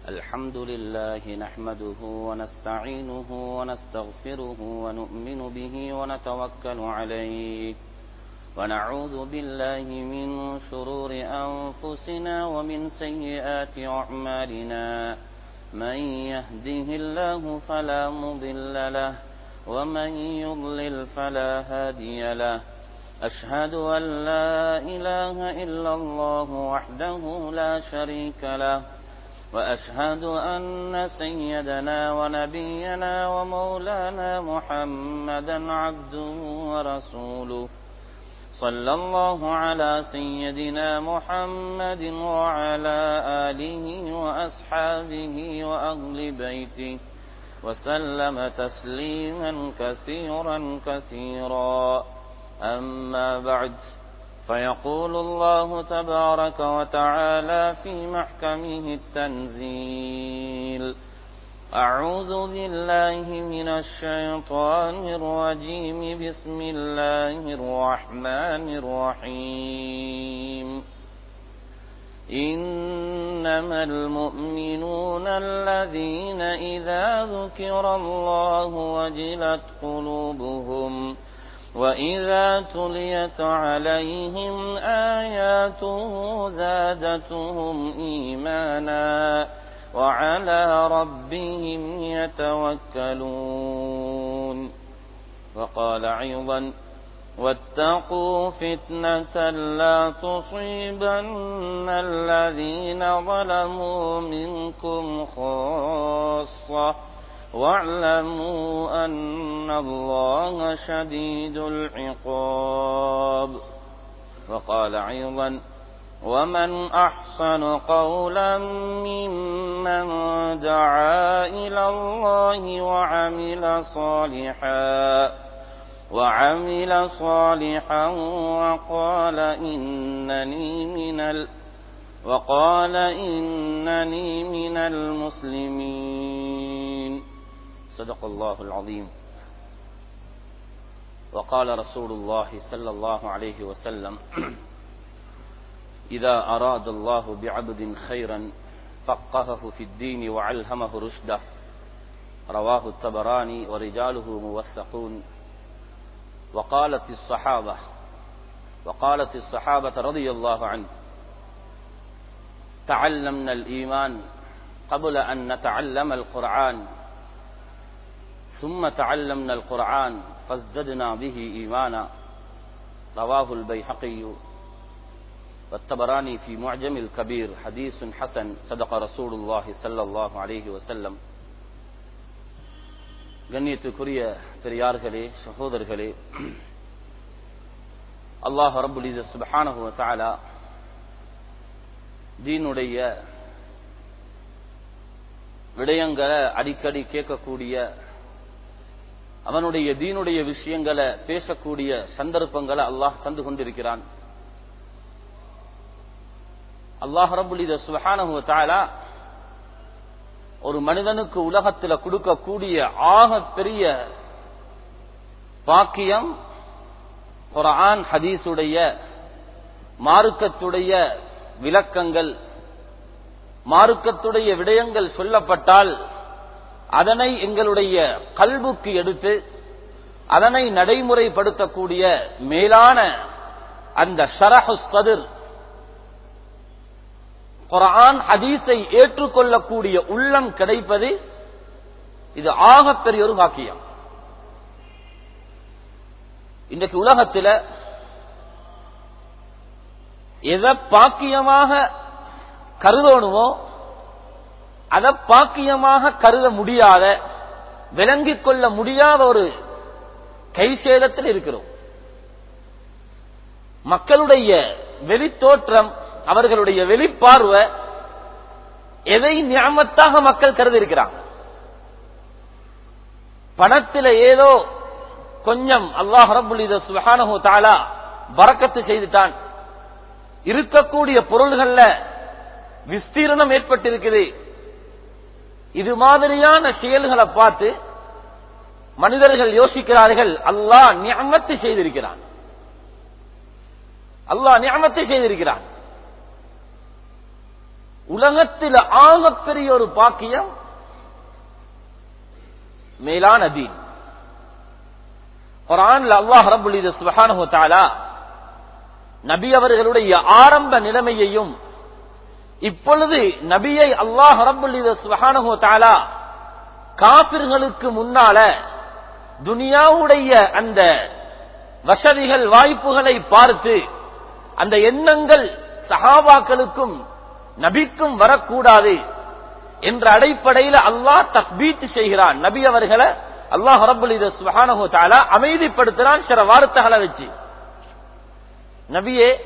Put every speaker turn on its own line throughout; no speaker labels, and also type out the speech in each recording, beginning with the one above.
الحمد لله نحمده ونستعينه ونستغفره ونؤمن به ونتوكل عليه ونعوذ بالله من شرور أنفسنا ومن سيئات أعمالنا من يهده الله فلا مضل له ومن يضلل فلا هادي له أشهد أن لا إله إلا الله وحده لا شريك له وأشهد أن سيدنا ونبينا ومولانا محمدا عبده ورسوله صلى الله على سيدنا محمد وعلى آله وأصحابه وأهل بيته وسلم تسليما كثيرا كثيرا أما بعد فيقول الله تبارك وتعالى في محكمه التنزيل أعوذ بالله من الشيطان الرجيم بسم الله الرحمن الرحيم إنما المؤمنون الذين إذا ذكر الله وجلت قلوبهم وإذا تليت عليهم آياته زادتهم إيمانا وعلى ربهم يتوكلون وقال أيضا واتقوا فتنة لا تصيبن الذين ظلموا منكم خاصة واعلموا أن الله شديد العقاب وقال أيضا ومن أحسن قولا ممن دعا إلى الله وعمل صالحا وعمل صالحا وقال إنني من ال وقال إنني من المسلمين صدق الله العظيم وقال رسول الله صلى الله عليه وسلم إذا أراد الله بعبد خيرا فقهه في الدين وعلهمه رشده رواه الطبراني ورجاله موثقون وقالت الصحابة وقالت الصحابة رضي الله عنه تعلمنا الإيمان قبل أن نتعلم القرآن ثم تعلمنا القرآن فازددنا به إيمانا رواه البيحقي والطبراني في معجم الكبير حديث حسن صدق رسول الله صلى الله عليه وسلم கண்ணியத்துக்குரிய பெரியார்களே சகோதரர்களே அல்லாஹ் ரபுல் சுபஹானஹு தாலா தீனுடைய விடயங்களை அடிக்கடி கேட்கக்கூடிய அவனுடைய தீனுடைய விஷயங்களை பேசக்கூடிய சந்தர்ப்பங்களை அல்லாஹ் தந்து கொண்டிருக்கிறான் அல்லாஹ் ரபுல் சுபஹானஹு தாலா ஒரு மனிதனுக்கு உலகத்தில் கொடுக்கக்கூடிய ஆக பெரிய பாக்கியம் குரான் ஹதீஸுடைய மார்க்கத்துடைய விளக்கங்கள் மார்க்கத்துடைய விடயங்கள் சொல்லப்பட்டால் அதனை எங்களுடைய கல்வுக்கு எடுத்து அதனை நடைமுறைப்படுத்தக்கூடிய மேலான அந்த ஷரஹு சதுர் குரான் ஹதீஸை ஏற்றுக்கொள்ளக்கூடிய உள்ளம் கிடைப்பது இது ஆகப்பெரிய ஒரு பாக்கியம் இன்றைக்கு உலகத்தில் எதை பாக்கியமாக கருதணுமோ அதை பாக்கியமாக கருத முடியாத விளங்கிக் கொள்ள முடியாத ஒரு கைசேதத்தில் இருக்கிறோம் மக்களுடைய வெளித்தோற்றம் அவர்களுடைய வெளிப்பார்வை எதை ஞாபகத்தாக மக்கள் கருதி இருக்கிறாங்க பணத்தில் ஏதோ கொஞ்சம் அல்லாஹ் ரபுல் சுஹானஹு தாலா பறக்கத்து செய்துட்டான் இருக்கக்கூடிய பொருள்கள்ல விஸ்தீரணம் ஏற்பட்டிருக்குது இது மாதிரியான செயல்களை பார்த்து மனிதர்கள் யோசிக்கிறார்கள் அல்லாஹ் ஞாபகத்தை செய்திருக்கிறான் அல்லாஹ் ஞாபகத்தை செய்திருக்கிறான் உலகத்தில் ஆகப்பெரிய ஒரு பாக்கியம் மேலான தீன் குரான்ல அல்லாஹ் ரபுல் இது சுபஹானஹு தஆலா நபி அவர்களுடைய ஆரம்ப நிலைமையையும் இப்பொழுது நபியை அல்லாஹ் ரபுல் இது சுபஹானஹு தஆலா காபிர்களுக்கு முன்னால துனியாவுடைய அந்த வசதிகள் வாய்ப்புகளை பார்த்து அந்த எண்ணங்கள் சஹாபாக்களுக்கும் நபிக்கும் வரக்கூடாது என்ற அடிப்படையில் அல்லாஹ் தக்பீத் செய்கிறான் நபி அவர்களை அல்லாஹ் ரபுல் இது சுபஹானஹு தஆலா அமைதிப்படுத்துறான் சில வார்த்தைகளை வச்சு நபியே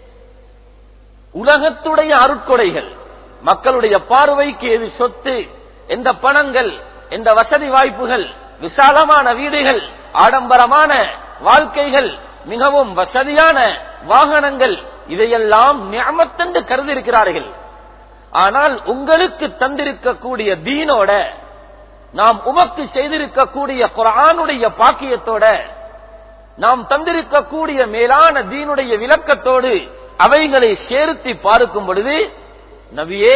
உலகத்துடைய அருட்கொடைகள் மக்களுடைய பார்வைக்கு எது சொத்து எந்த பணங்கள் எந்த வசதி வாய்ப்புகள் விசாலமான வீடுகள் ஆடம்பரமான வாழ்க்கைகள் மிகவும் வசதியான வாகனங்கள் இதையெல்லாம் ஞாபகத்தண்டு கருதிருக்கிறார்கள் ஆனால் உங்களுக்கு தந்திருக்கக்கூடிய தீனோட நாம் உமக்கு செய்திருக்கக்கூடிய குரானுடைய பாக்கியத்தோட நாம் தந்திருக்கக்கூடிய மேலான தீனுடைய விளக்கத்தோடு அவைகளை சேர்த்து பார்க்கும் பொழுது நபியே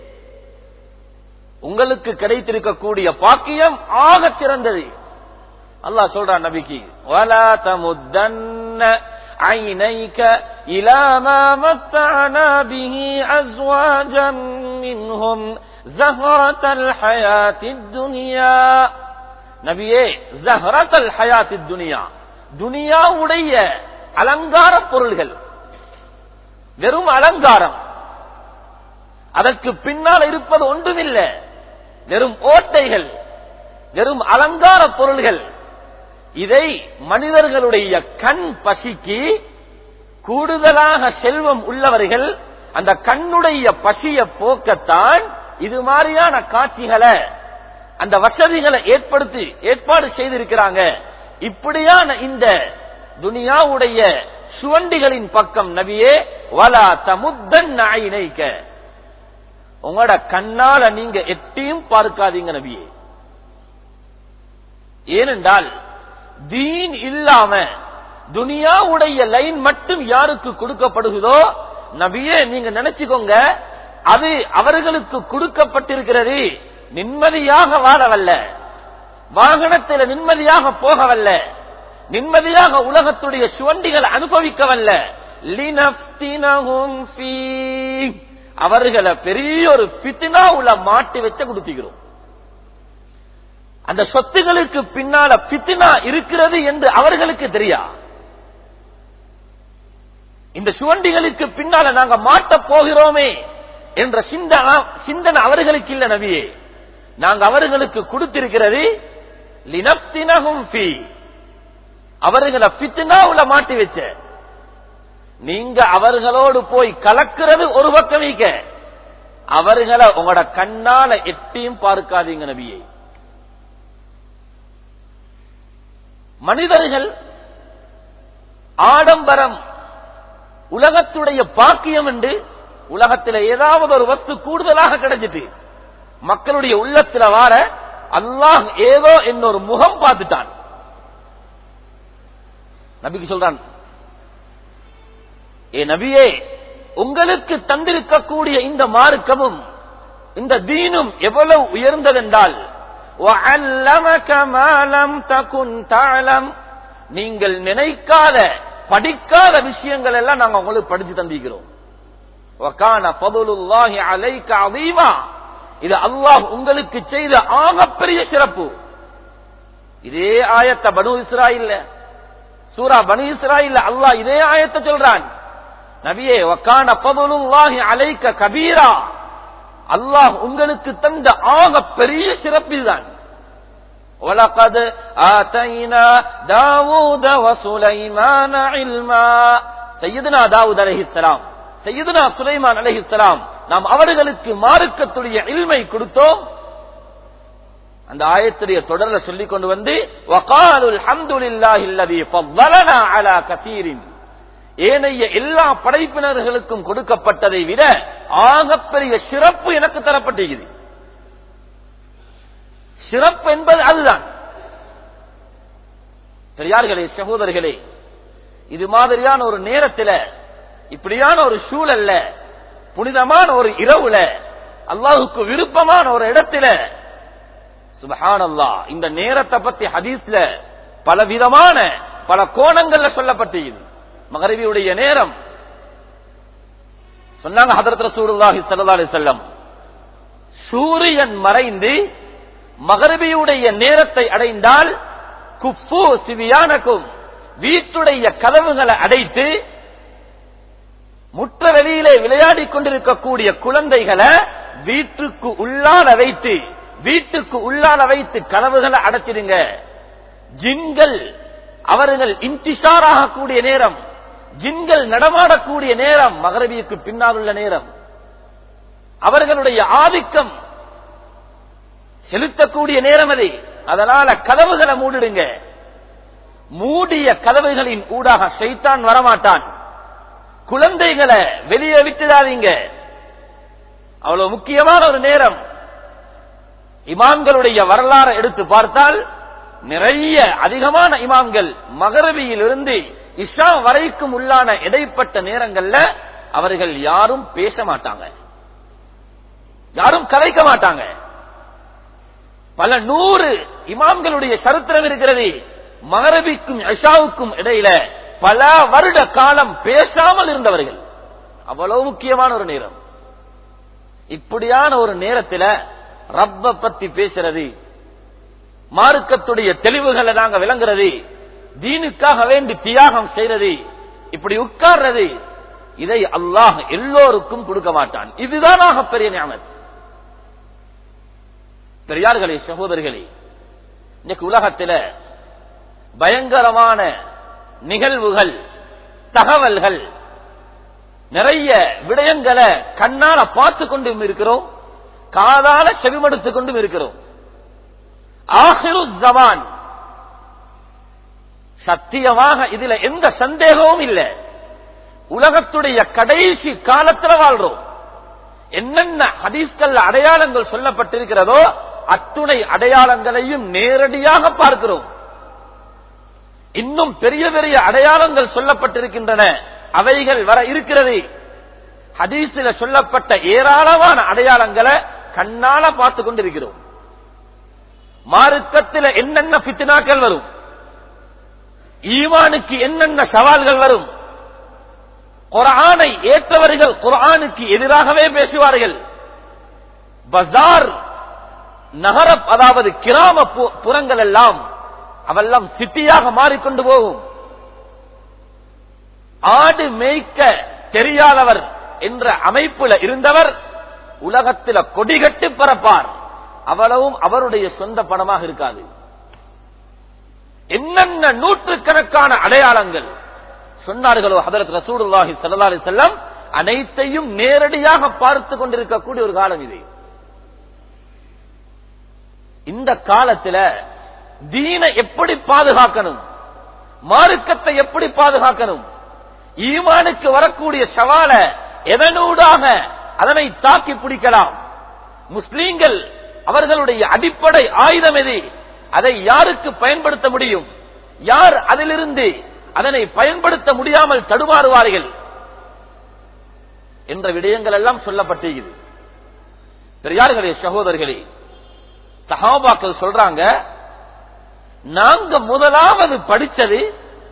உங்களுக்கு கிடைத்திருக்கக்கூடிய பாக்கியம் ஆக சிறந்தது அல்லாஹ் சொல்றான் நபிக்கு வலா தமுத்தன்ன عينيك إلى ما متعنا به أزواجا منهم زهرة الحياة الدنيا நபியே ஜஹரத் ஹயாத் துனியா துனியாவுடைய அலங்கார பொருள்கள் வெறும் அலங்காரம் அதற்கு பின்னால் இருப்பது ஒன்றுமில்லை வெறும் ஓட்டைகள் வெறும் அலங்கார பொருள்கள் இதை மனிதர்களுடைய கண் பசிக்கு கூடுதலாக செல்வம் உள்ளவர்கள் அந்த கண்ணுடைய பசிய போக்கத்தான் இது மாதிரியான காட்சிகளை அந்த வசதிகளை ஏற்படுத்தி ஏற்பாடு செய்திருக்கிறாங்க இப்படியான இந்த துனியாவுடைய சுவண்டிகளின் பக்கம் நபியே வலா தமுத்தன் நாயினைக்க உங்களோட கண்ணால நீங்க எட்டியும் பார்க்காதீங்க நபியே ஏனென்றால் தீன் இல்லாம துனியாவுடைய லைன் மட்டும் யாருக்கு கொடுக்கப்படுகிறதோ நபியே நீங்க நினைச்சுக்கோங்க அது அவர்களுக்கு கொடுக்கப்பட்டிருக்கிறது நிம்மதியாக வாழவல்ல வாகனத்தில் நிம்மதியாக போகவல்ல நிம்மதியாக உலகத்துடைய சுவண்டிகள் அனுபவிக்கவல்ல லினஃப்தினஹும் ஃபீ. அவர்களை பெரிய ஒரு பித்னா உள்ள மாட்டி வச்ச கொடுத்துக்கிறோம் அந்த சொத்துகளுக்கு பின்னால பித்னா இருக்கிறது என்று அவர்களுக்கு தெரியா இந்த சுவண்டிகளுக்கு பின்னால நாங்க மாட்ட போகிறோமே என்ற சிந்தனை சிந்தனை அவர்களுக்கு இல்ல நபியே நாங்க அவர்களுக்கு கொடுத்திருக்கிறது லினப்தினகும் ஃபீ அவர்களை பித்னாவுல மாட்டி வச்ச நீங்க அவர்களோடு போய் கலக்கிறது ஒரு பக்கம் வைக்க அவர்களை உங்களோட கண்ணால எட்டியும் பார்க்காதீங்க நபியை மனிதர்கள் ஆடம்பரம் உலகத்துடைய பாக்கியம் என்று உலகத்தில் ஏதாவது ஒரு வஸ்து கூடுதலாக கிடைச்சிட்டு மக்களுடைய உள்ளத்துல வார அல்லாஹ் ஏதோ என்னொரு முகம் பார்த்துட்டான் நபிக்கு சொல்றான் ஏ நபியே உங்களுக்கு தந்திருக்கக்கூடிய இந்த மார்க்கமும் இந்த தீனும் எவ்வளவு உயர்ந்ததென்றால் وَعَلَّمَكَ مَا لَمْ تَكُنْ تَعْلَمْ நீங்கள் நினைக்காத படிக்காத விஷயங்கள் எல்லாம் நாங்க உங்களுக்கு படிச்சு தந்திக்கிறோம் وَكَانَ فَضْلُ اللَّهِ عَلَيْكَ عَظِيمًا இது அல்லாஹ் உங்களுக்கு செய்த ஆகப்பெரிய சிறப்பு இதே ஆயத்த பனு இஸ்ராயில் சூரா பனு இஸ்ராயில் அல்லாஹ் இதே ஆயத்தை சொல்றான் நபியே வக்கான பதுலுல்லாஹி அலைக்க கபீரா அல்லாஹ் உங்களுக்கு தந்த ஆக பெரிய சிறப்பில்தான் وَلَقَدْ آتَيْنَا دَاوُودَ وَسُلَيْمَانَ عِلْمًا سيدنا தாவூத் அலைஹிஸ்ஸலாம் சையதுனா சுலைமான் அலைஹிஸ்ஸலாம் நாம் அவர்களுக்கு மார்க்கத்துடைய இல்மை கொடுத்தோம் அந்த ஆயத்துடைய தொடர்ல சொல்லிக் கொண்டு வந்து وَقَالُوا الْحَمْدُ لِلَّهِ الَّذِي فَضَّلَنَا عَلَى كَثِيرٍ ஏனைய எல்லா படைப்பினர்களுக்கும் கொடுக்கப்பட்டதை விட ஆகப்பெரிய சிறப்பு எனக்கு தரப்பட்டிருக்கிறது சிறப்பு என்பது அதுதான் பெரியார்களே சகோதரர்களே இது மாதிரியான ஒரு நேரத்தில் இப்படியான ஒரு சூழல்ல புனிதமான ஒரு இரவுல அல்லாஹுக்கு விருப்பமான ஒரு இடத்துல சுபஹானல்லா இந்த நேரத்தை பத்தி ஹதீஸ்ல பல விதமான பல கோணங்கள்ல சொல்லப்பட்டிருக்குது மகரவியுடைய நேரம் சொன்னாங்க ஹதரத் ரசூலுல்லாஹி ஸல்லல்லாஹு அலைஹி வஸல்லம் சூரியன் மறைந்து மகரபியுடைய நேரத்தை அடைந்தால் குஃபு சிவியானக்கும் வீட்டுடைய கதவுகளை அடைத்து முற்ற வெளியிலே விளையாடிக் கொண்டிருக்கக்கூடிய குழந்தைகளை வீட்டுக்கு உள்ளால வைத்து வீட்டுக்கு உள்ளால வைத்து கதவுகளை அடைச்சிடுங்க ஜின்கள் அவர்கள் இன்டிஷார் ஆகக்கூடிய நேரம் ஜின்கள் நடமாடக்கூடிய நேரம் மகரபிக்கு பின்னால் உள்ள நேரம் அவர்களுடைய ஆதிக்கம் செலுத்தக்கூடிய நேரம் அது அதனால கதவுகளை மூடிடுங்க மூடிய கதவுகளின் ஊடாக சைத்தான் வரமாட்டான் குழந்தைகளை வெளியே விட்டுடாதீங்க அவ்வளவு முக்கியமான ஒரு நேரம் இமாம்களுடைய வரலாறு எடுத்து பார்த்தால் நிறைய அதிகமான இமாம்கள் மகரவியிலிருந்து இஷா வரைக்கும் உள்ளான இடைப்பட்ட நேரங்கள்ல அவர்கள் யாரும் பேச மாட்டாங்க யாரும் கதைக்க மாட்டாங்க பல நூறு இமாம்களுடைய சரித்திரம் இருக்கிறது மகரபிக்கும் அஷாவுக்கும் இடையில பல வருட காலம் பேசாமல் இருந்தவர்கள் அவ்வளவு முக்கியமான ஒரு நேரம் இப்படியான ஒரு நேரத்தில் ரப்ப பத்தி பேசுறது மார்க்கத்துடைய தெளிவுகளை நாங்க விளங்குறது தீனுக்காக வேண்டி தியாகம் செய்யறது இப்படி உட்கார்றது இதை அல்லாஹ் எல்லோருக்கும் கொடுக்க மாட்டான் இதுதான் பெரிய ஞாபகம் பெரியார்களே சகோதரிகளே இன்னைக்கு உலகத்தில் பயங்கரமான நிகழ்வுகள் தகவல்கள் நிறைய விடயங்களை கண்ணால பார்த்து கொண்டும் இருக்கிறோம் காதால செவிமடுத்துக் கொண்டும் இருக்கிறோம் ஆஹிரு ஜவான் சத்தியமாக இதுல எந்த சந்தேகமும் இல்லை உலகத்துடைய கடைசி காலத்துல வாழ்றோம் என்னென்ன ஹதீஸ்கள் அடையாளங்கள் சொல்லப்பட்டிருக்கிறதோ அத்துணை அடையாளங்களையும் நேரடியாக பார்க்கிறோம் இன்னும் பெரிய பெரிய அடையாளங்கள் சொல்லப்பட்டிருக்கின்றன அவைகள் வர இருக்கிறது ஹதீஸில் சொல்லப்பட்ட ஏராளமான அடையாளங்களை கண்ணால பார்த்து கொண்டிருக்கிறோம் மார்க்கத்தில் என்னென்ன பித்தினாக்கள் வரும் ஈமானுக்கு என்னென்ன சவால்கள் வரும் குரானை ஏற்றவர்கள் குரானுக்கு எதிராகவே பேசுவார்கள் பஜார் நகர அதாவது கிராம புறங்கள் எல்லாம் அவெல்லாம் சிட்டியாக மாறிக்கொண்டு போகும் ஆடு மேய்க்க தெரியாதவர் என்ற அமைப்புல இருந்தவர் உலகத்தில் கொடிகட்டு பரப்பார் அவ்வளவும் அவருடைய சொந்த பணமாக இருக்காது என்னென்ன நூற்றுக்கணக்கான அடையாளங்கள் சொன்னார்களோ ஹதரத் ரசூலுல்லாஹி ஸல்லல்லாஹு அலைஹி வஸல்லம் அனைத்தையும் நேரடியாக பார்த்து கொண்டிருக்கக்கூடிய ஒரு காலம் இது இந்த காலத்துல தீனை எப்படி பாதுகாக்கணும் மார்க்கத்தை எப்படி பாதுகாக்கணும் ஈமானுக்கு வரக்கூடிய சவால எதனூடாக அதனை தாக்கி பிடிக்கலாம் முஸ்லீம்கள் அவர்களுடைய அடிப்படை ஆயுதம் எது அதை யாருக்கு பயன்படுத்த முடியும் யார் அதிலிருந்து அதனை பயன்படுத்த முடியாமல் தடுமாறுவார்கள் என்ற விடயங்கள் எல்லாம் சொல்லப்பட்டிருக்கிறது பெரியார்களே சகோதரர்களே சஹாபாக்கள் சொல்றாங்க நாங்க முதலாவது படிச்சது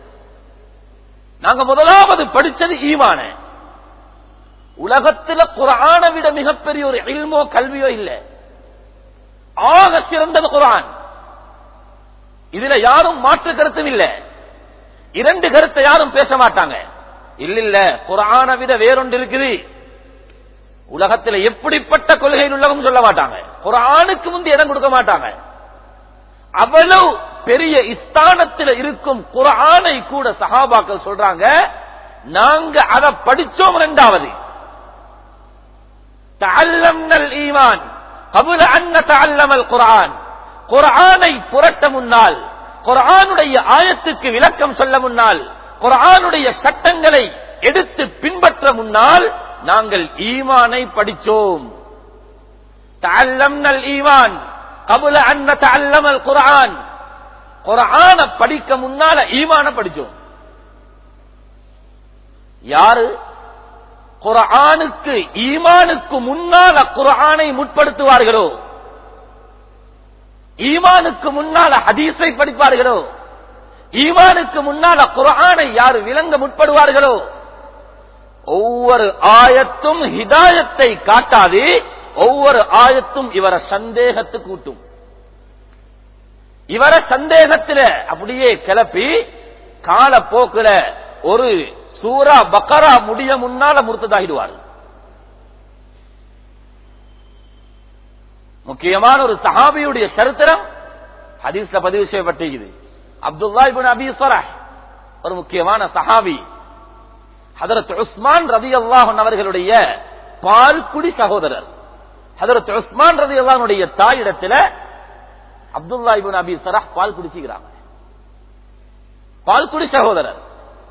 நாங்க முதலாவது படிச்சது ஈமான உலகத்தில் குரான விட மிகப்பெரிய ஒரு இல்மோ கல்வியோ இல்லை ஆக சிறந்தது குரான் இதுல யாரும் மாற்று கருத்தும் இல்லை இரண்டு கருத்தை யாரும் பேச மாட்டாங்க இல்ல இல்ல குரான விட வேறொன்று இருக்குது உலகத்தில் எப்படிப்பட்ட கொள்கையில் உள்ளவங்க சொல்ல மாட்டாங்க குரானுக்கு முந்தி இடம் கொடுக்க மாட்டாங்க அவ்வளவு பெரிய இஸ்தானத்தில் இருக்கும் குரானை கூட சஹாபாக்கள் சொல்றாங்க நாங்க அதை படிச்சோம் இரண்டாவது தஅல்லம்னல் ஈமான் கபுல அன்ன தஅல்லமல் குர்ஆன் குர்ஆனை புரட்ட முன்னால் குர்ஆனுடைய ஆயத்துக்கு விளக்கம் சொல்ல முன்னால் குர்ஆனுடைய சட்டங்களை எடுத்து பின்பற்ற முன்னால் நாங்கள் ஈமானை படிச்சோம் தஅல்லம்னல் ஈமான் கபுல அன்ன தஅல்லமல் குர்ஆன் குர்ஆன படிக்க முன்னால ஈமான படிச்சோம் யாரு குர்ஆனுக்கு ஈமானுக்கு முன்னால குர்ஆனை முற்படுத்துவார்களோ ஈமானுக்கு முன்னால ஹதீஸை படிப்பார்களோ ஈமானுக்கு முன்னால குர்ஆனை யார் விளங்க முற்படுவார்களோ ஒவ்வொரு ஆயத்தும் ஹிதாயத்தை காட்டாது ஒவ்வொரு ஆயத்தும் இவரை சந்தேகத்துக்கு கூட்டும் இவரை சந்தேகத்தில அப்படியே கிளப்பி காலப்போக்கில் ஒரு சூரா பக்கரா முடிய முன்னால முறுத்ததாகிடுவார் முக்கியமான ஒரு சஹாபியுடைய சரித்திரம் ஹதீஸ்ல பதிவு செய்யப்பட்டிருக்குது அப்துல்லா இபின் அபி சரஹ் ஒரு முக்கியமான சஹாபி ஹதரத் உஸ்மான் ரதி அல்லாஹன் அவர்களுடைய பால்குடி சகோதரர் ஹதரத் உஸ்மான் ரதி அல்லாஹனுடைய தாயிடத்துல அப்துல்லா இபின் அபி சரஹ் பால் குடிச்சுக்கிறாங்க பால்குடி சகோதரர்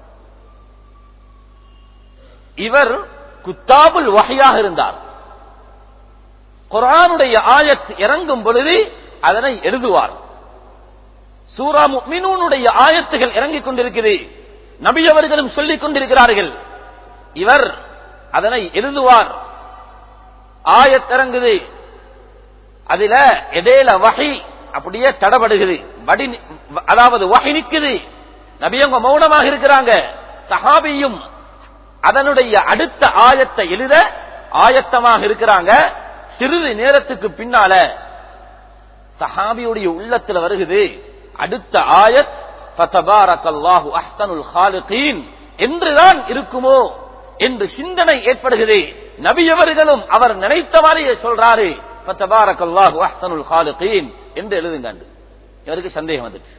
இவர் குத்தாபுல் வகையாக இருந்தார் குரானுடைய ஆயத் இறங்கும் பொழுது அதனை எழுதுவார் சூரா முக்மினூனுடைய ஆயத்துகள் இறங்கிக் கொண்டிருக்கிறது நபி அவர்களும் சொல்லிக் கொண்டிருக்கிறார்கள் இவர் அதனை எழுதுவார் ஆயத் இறங்குது அதுல இடையில வகை அப்படியே தடபடுகிறது வடி அதாவது வகை நிக்குது நபியவங்க மௌனமாக இருக்கிறாங்க சஹாபியும் அதனுடைய அடுத்த ஆயத்தை எழுத ஆயத்தமாக இருக்கிறாங்க சிறிது நேரத்துக்கு பின்னால சஹாபியுடைய உள்ளத்துல வருகுது அடுத்த ஆயத் ஃபதபாரக்கல்லாஹு அஹ்சனுல் ஹாலிகீன் என்றுதான் இருக்குமோ என்று சிந்தனை ஏற்படுகிறது நபியவர்களும் அவர் நினைத்த மாதிரியே சொல்றாரு ஃபதபாரக்கல்லாஹு அஹ்சனுல் ஹாலிகீன் என்று எழுதுங்க இவருக்கு சந்தேகம் வந்துச்சு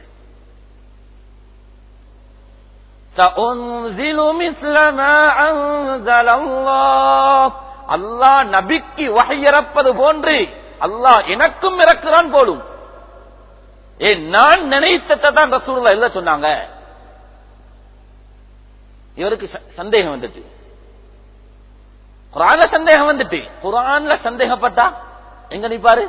سأنزل مثل ما أنزل الله அல்லாஹ் நபிக்கு வகையிறப்பது போன்று அல்லாஹ் எனக்கும் இறக்குறான் போலும் ஏ நான் நினைத்ததை தான் ரசூலுல்லாஹ் எழுத சொன்னாங்க இவருக்கு ச- சந்தேகம் வந்துட்டு குரான்ல சந்தேகம் வந்துட்டு குரான்ல சந்தேகப்பட்டா எங்க நிப்பாரு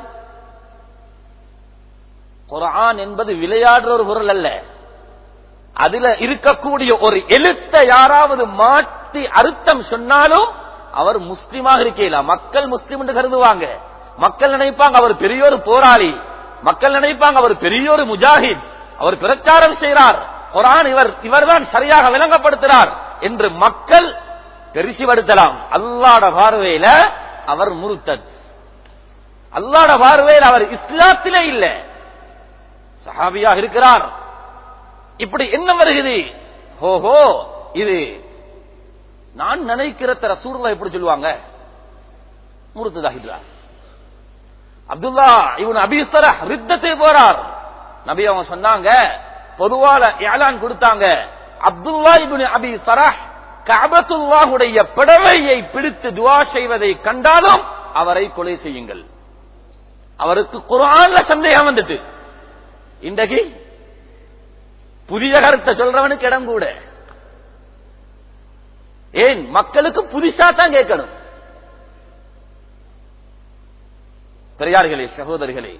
குரான் என்பது விளையாடுற ஒரு பொருள் அல்ல அதுல இருக்கக்கூடிய ஒரு எழுத்தை யாராவது மாற்றி அர்த்தம் சொன்னாலும் அவர் முஸ்லிமாக இருக்கலாம் மக்கள் முஸ்லிம் என்று கருதுவாங்க மக்கள் நினைப்பாங்க அவர் பெரிய ஒரு போராளி மக்கள் நினைப்பாங்க அவர் பெரிய ஒரு முஜாஹித் அவர் பிரச்சாரம் செய்கிறார் குரான் இவர் இவர்தான் சரியாக விளங்கப்படுத்துகிறார் என்று மக்கள் பெருசிப்படுத்தலாம் அல்லாட பார்வையில அவர் முருத்தத் அல்லாட பார்வையில் அவர் இஸ்லாத்திலே இல்ல சஹாபியாக இருக்கிறார் இப்படி என்ன வருகிறது ஹோஹோ இது நான் நினைக்கிற ரசூலுல்லாஹ் எப்படி சொல்லுவாங்க முருத்ததாகிறார் அப்துல்லா இவன் அபிசர ரித்தத்தை போறார் நபி அவங்க சொன்னாங்க பொதுவால ஏலான் கொடுத்தாங்க அப்துல்லா இப்னு அபி சரஹ் கஅபத்துல்லாஹுடைய பிடவையை பிடித்து துவா செய்வதை கண்டாலும் அவரை கொலை செய்யுங்கள் அவருக்கு குர்ஆன்ல சந்தேகம் வந்துட்டு இன்றைக்கு புதிய கருத்தை சொல்றவனுக்கு இடம் கூட ஏன் மக்களுக்கு புதுசா தான் கேட்கணும் பெரியார்களே சகோதரிகளே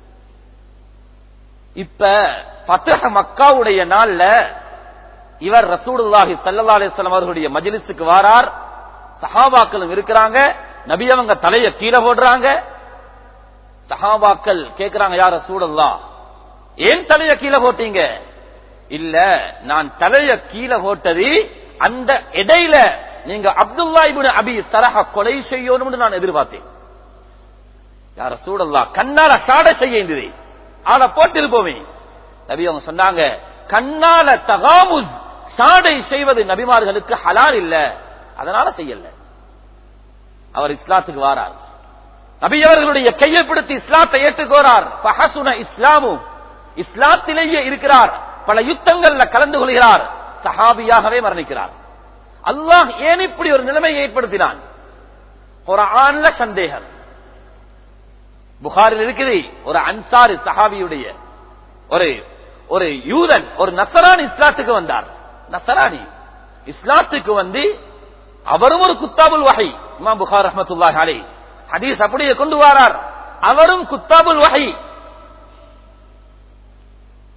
இப்ப பத்தக மக்காவுடைய நாள்ல இவர் ரசூலுல்லாஹி ஸல்லல்லாஹு அலைஹி வஸல்லம் அவர்களுடைய மஜ்லிஸுக்கு வாரார் சஹாபாக்களும் இருக்கிறாங்க நபி அவங்க தலைய கீழே போடுறாங்க சஹாபாக்கள் கேக்குறாங்க யார் ரசூலுல்லாஹ் ஏன் தலைய கீழே போட்டீங்க இல்ல நான் தலைய கீழே போட்டது அந்த இடையில நீங்க அப்துல்லா இப்னு அபி சரஹ கொலை செய்யணும்னு நான் எதிர்பார்த்தேன் யார சூழல்லா கண்ணால சாட செய்ய இருந்தது ஆனா போட்டிருப்போமே நபி அவங்க சொன்னாங்க கண்ணால தகாமுஸ் சாடை செய்வது நபிமார்களுக்கு ஹலால் இல்ல அதனால செய்யல அவர் இஸ்லாத்துக்கு வாரார் நபி அவர்களுடைய கையை பிடித்து இஸ்லாத்தை ஏற்றுக்கோறார் பஹசுன இஸ்லாமு இஸ்லாத்திலேயே இருக்கிறார் பல யுத்தங்கள்ல கலந்து கொள்கிறார் சஹாபியாகவே மரணிக்கிறார் அல்லாஹ் ஏன் இப்படி ஒரு நிலைமையை ஏற்படுத்தினான் குர்ஆன்ல சந்தேகம் புகாரில் இருக்குது ஒரு அன்சாரி சஹாபியுடைய ஒரு ஒரு யூதன் ஒரு நசரான் இஸ்லாத்துக்கு வந்தார் நசரானி இஸ்லாத்துக்கு வந்து அவரும் ஒரு குத்தாபுல் வகை இமாம் புகார் ரஹமத்துல்லாஹி அலை ஹதீஸ் அப்படியே கொண்டு வாரார் அவரும் குத்தாபுல் வகை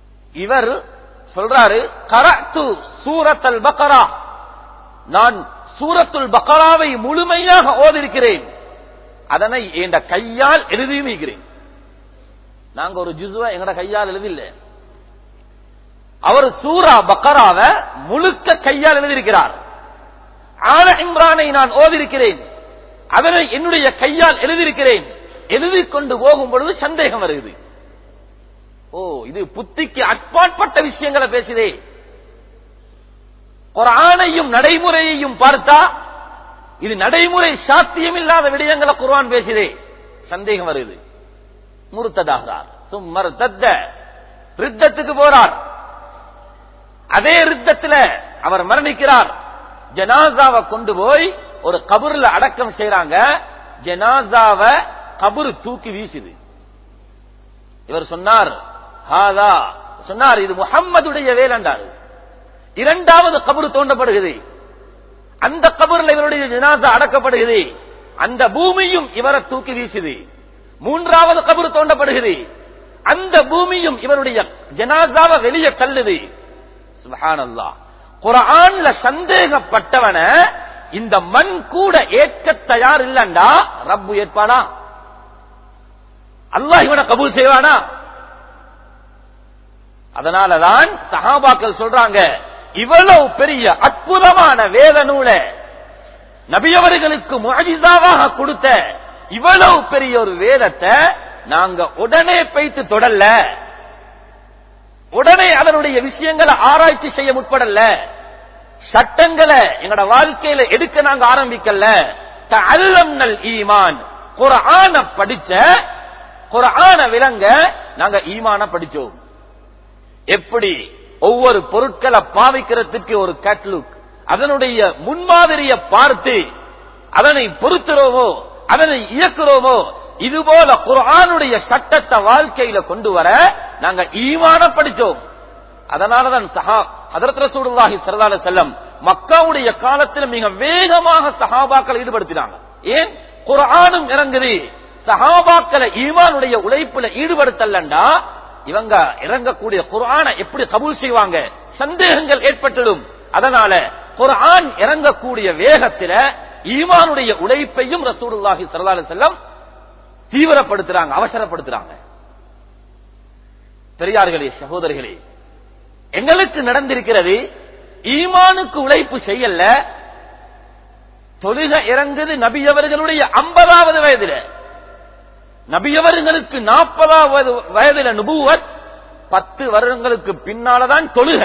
இவர் சொல்றாரு கரத்து சூரத்தல் பக்கரா நான் சூரத்துல் பக்கராவை முழுமையாக ஓதிருக்கிறேன் அதனை என் கையால் எழுதியும் இருக்கிறேன் நாங்க ஒரு ஜுசுவ எங்கட கையால் எழுதில்ல அவர் சூரா பக்கராவ முழுக்க கையால் எழுதியிருக்கிறார் ஆன இம்ரானை நான் ஓதிருக்கிறேன் அதனை என்னுடைய கையால் எழுதியிருக்கிறேன் எழுதி கொண்டு போகும் பொழுது சந்தேகம் வருகிறது ஓ இது புத்திக்கு அட்பாட்பட்ட விஷயங்களை பேசுதே ஒரு ஆணையும் நடைமுறையையும் பார்த்தா இது நடைமுறை சாத்தியம் இல்லாத விடயங்களை குர்ஆன் பேசுதே சந்தேகம் வருது முறுத்ததாகிறார் சும்மர் தத்த ரித்தத்துக்கு போறார் அதே ரித்தத்துல அவர் மரணிக்கிறார் ஜனாசாவை கொண்டு போய் ஒரு கபூர்ல அடக்கம் செய்யறாங்க ஜனாசாவை கபூர் தூக்கி வீசுது இவர் சொன்னார் ஹாதா சொன்னார் இது முகம்மதுடைய வேலண்டார் இரண்டாவது கபரு தோண்டப்படுகிறது அந்த கபூர்ல இவருடைய ஜனாசா அடக்கப்படுகிறது அந்த பூமியும் இவரை தூக்கி வீசுது மூன்றாவது கபரு தோண்டப்படுகிறது அந்த பூமியும் இவருடைய ஜனாசாவை வெளியே தள்ளுது சுபஹானல்லாஹ் குரான்ல சந்தேகப்பட்டவன இந்த மண் கூட ஏற்க தயார் இல்லண்டா ரப்பு ஏற்பானா அல்லாஹ் இவனை கபூல் செய்வானா அதனாலதான் சஹாபாக்கள் சொல்றாங்க இவ்வளவு பெரிய அற்புதமான வேத நூலை நபியவர்களுக்கு முஜிதாவாக கொடுத்த இவ்வளவு பெரிய ஒரு வேதத்தை நாங்க உடனே பைத்து தொடல்ல உடனே அதனுடைய விஷயங்களை ஆராய்ச்சி செய்ய முற்படல சட்டங்களை எங்கட வாழ்க்கையில எடுக்க நாங்க ஆரம்பிக்கல அல்லம்னல் ஈமான் குரான படிச்ச குரான விலங்க நாங்க ஈமான படிச்சோம் எப்படி ஒவ்வொரு பொருட்களை பாவிக்கிறதுக்கு ஒரு கேட்லுக் அதனுடைய முன்மாதிரிய பார்த்து அதனை பொருத்துறோமோ அதனை இயக்குறோமோ இதுபோல குர்ஆனுடைய சட்டத்தை வாழ்க்கையில கொண்டு வர நாங்க ஈமான படிச்சோம் அதனாலதான் சஹா ஹதரத் ரசூலுல்லாஹி ஸல்லல்லாஹு அலைஹி வஸல்லம் மக்காவுடைய காலத்தில் மிக வேகமாக சஹாபாக்களை ஈடுபடுத்தினாங்க ஏன் குர்ஆனும் இறங்குது சஹாபாக்களை ஈமானுடைய உழைப்புல ஈடுபடுத்தலண்டா இவங்க இறங்கக்கூடிய குர்ஆனை எப்படி கபூல் செய்வாங்க சந்தேகங்கள் ஏற்பட்டுடும் அதனால குர்ஆன் இறங்கக்கூடிய வேகத்தில ஈமானுடைய உழைப்பையும் ரசூலுல்லாஹி ஸல்லல்லாஹு அலைஹி வஸல்லம் தீவிரப்படுத்துறாங்க அவசரப்படுத்துறாங்க பெரியார்களே சகோதரிகளே எங்களுக்கு நடந்திருக்கிறது ஈமானுக்கு உழைப்பு செய்யல தொழுக இறங்குது நபியவர்களுடைய ஐம்பதாவது வயதுல நபியவர்களுக்கு நாற்பதாவது வயதுல நுபுவத் பத்து வருடங்களுக்கு பின்னாலதான் தொழுக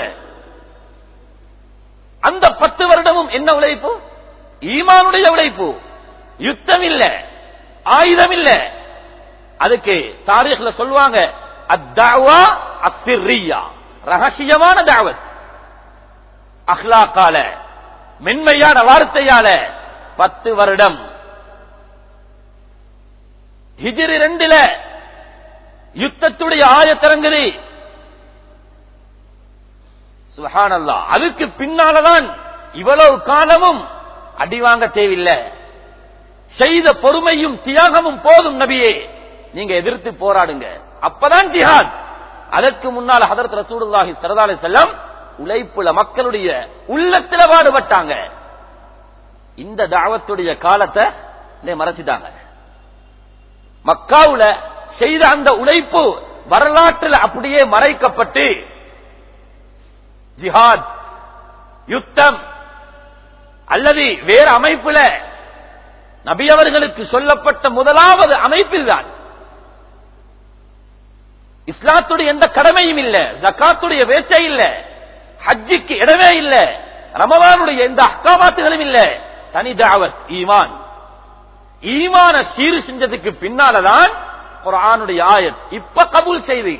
அந்த பத்து வருடமும் என்ன உழைப்பு ஈமானுடைய உழைப்பு யுத்தம் இல்ல ஆயுதம் இல்ல அதுக்கு தாரீഖ்ல சொல்லுவாங்க அத்தாவா அசிர்ரியா ரகசியமான தாவத் அஹ்லாக்கால மென்மையான வார்த்தையால பத்து வருடம் ஹிஜிரி ரெண்டுல யுத்தத்துடைய ஆயத்திறங்குது சுஹானல்லா அதுக்கு பின்னாலதான் இவ்வளவு காலமும் அடி வாங்க தேவையில்லை செய்த பொறுமையும் தியாகமும் போதும் நபியே நீங்க எதிர்த்து போராடுங்க அப்பதான் ஜிஹாத் அதற்கு முன்னால் ஹதரத் ரசூலுல்லாஹி சரதாலை செல்லம் உழைப்புல மக்களுடைய உள்ளத்துல பாடுபட்டாங்க இந்த தாவத்துடைய காலத்தை மறைச்சிட்டாங்க மக்காவுல செய்த அந்த உழைப்பு வரலாற்றில் அப்படியே மறைக்கப்பட்டு ஜிஹாத் யுத்தம் அல்லது வேறு அமைப்புல நபி அவர்களுக்கு சொல்லப்பட்ட முதலாவது அமைப்பில் தான் இஸ்லாத்துடைய எந்த கடமையும் இல்ல ஜக்காத்துடைய வேச்சை இல்ல ஹஜ்ஜிக்கு இடமே இல்ல ரமவானுடைய எந்த அக்காமாத்துகளும் இல்ல தனி தாவத் ஈமான் ஈமான சீர் செஞ்சதுக்கு பின்னாலதான் ஒரு ஆணுடைய ஆயத் இப்ப கபூல் செய்து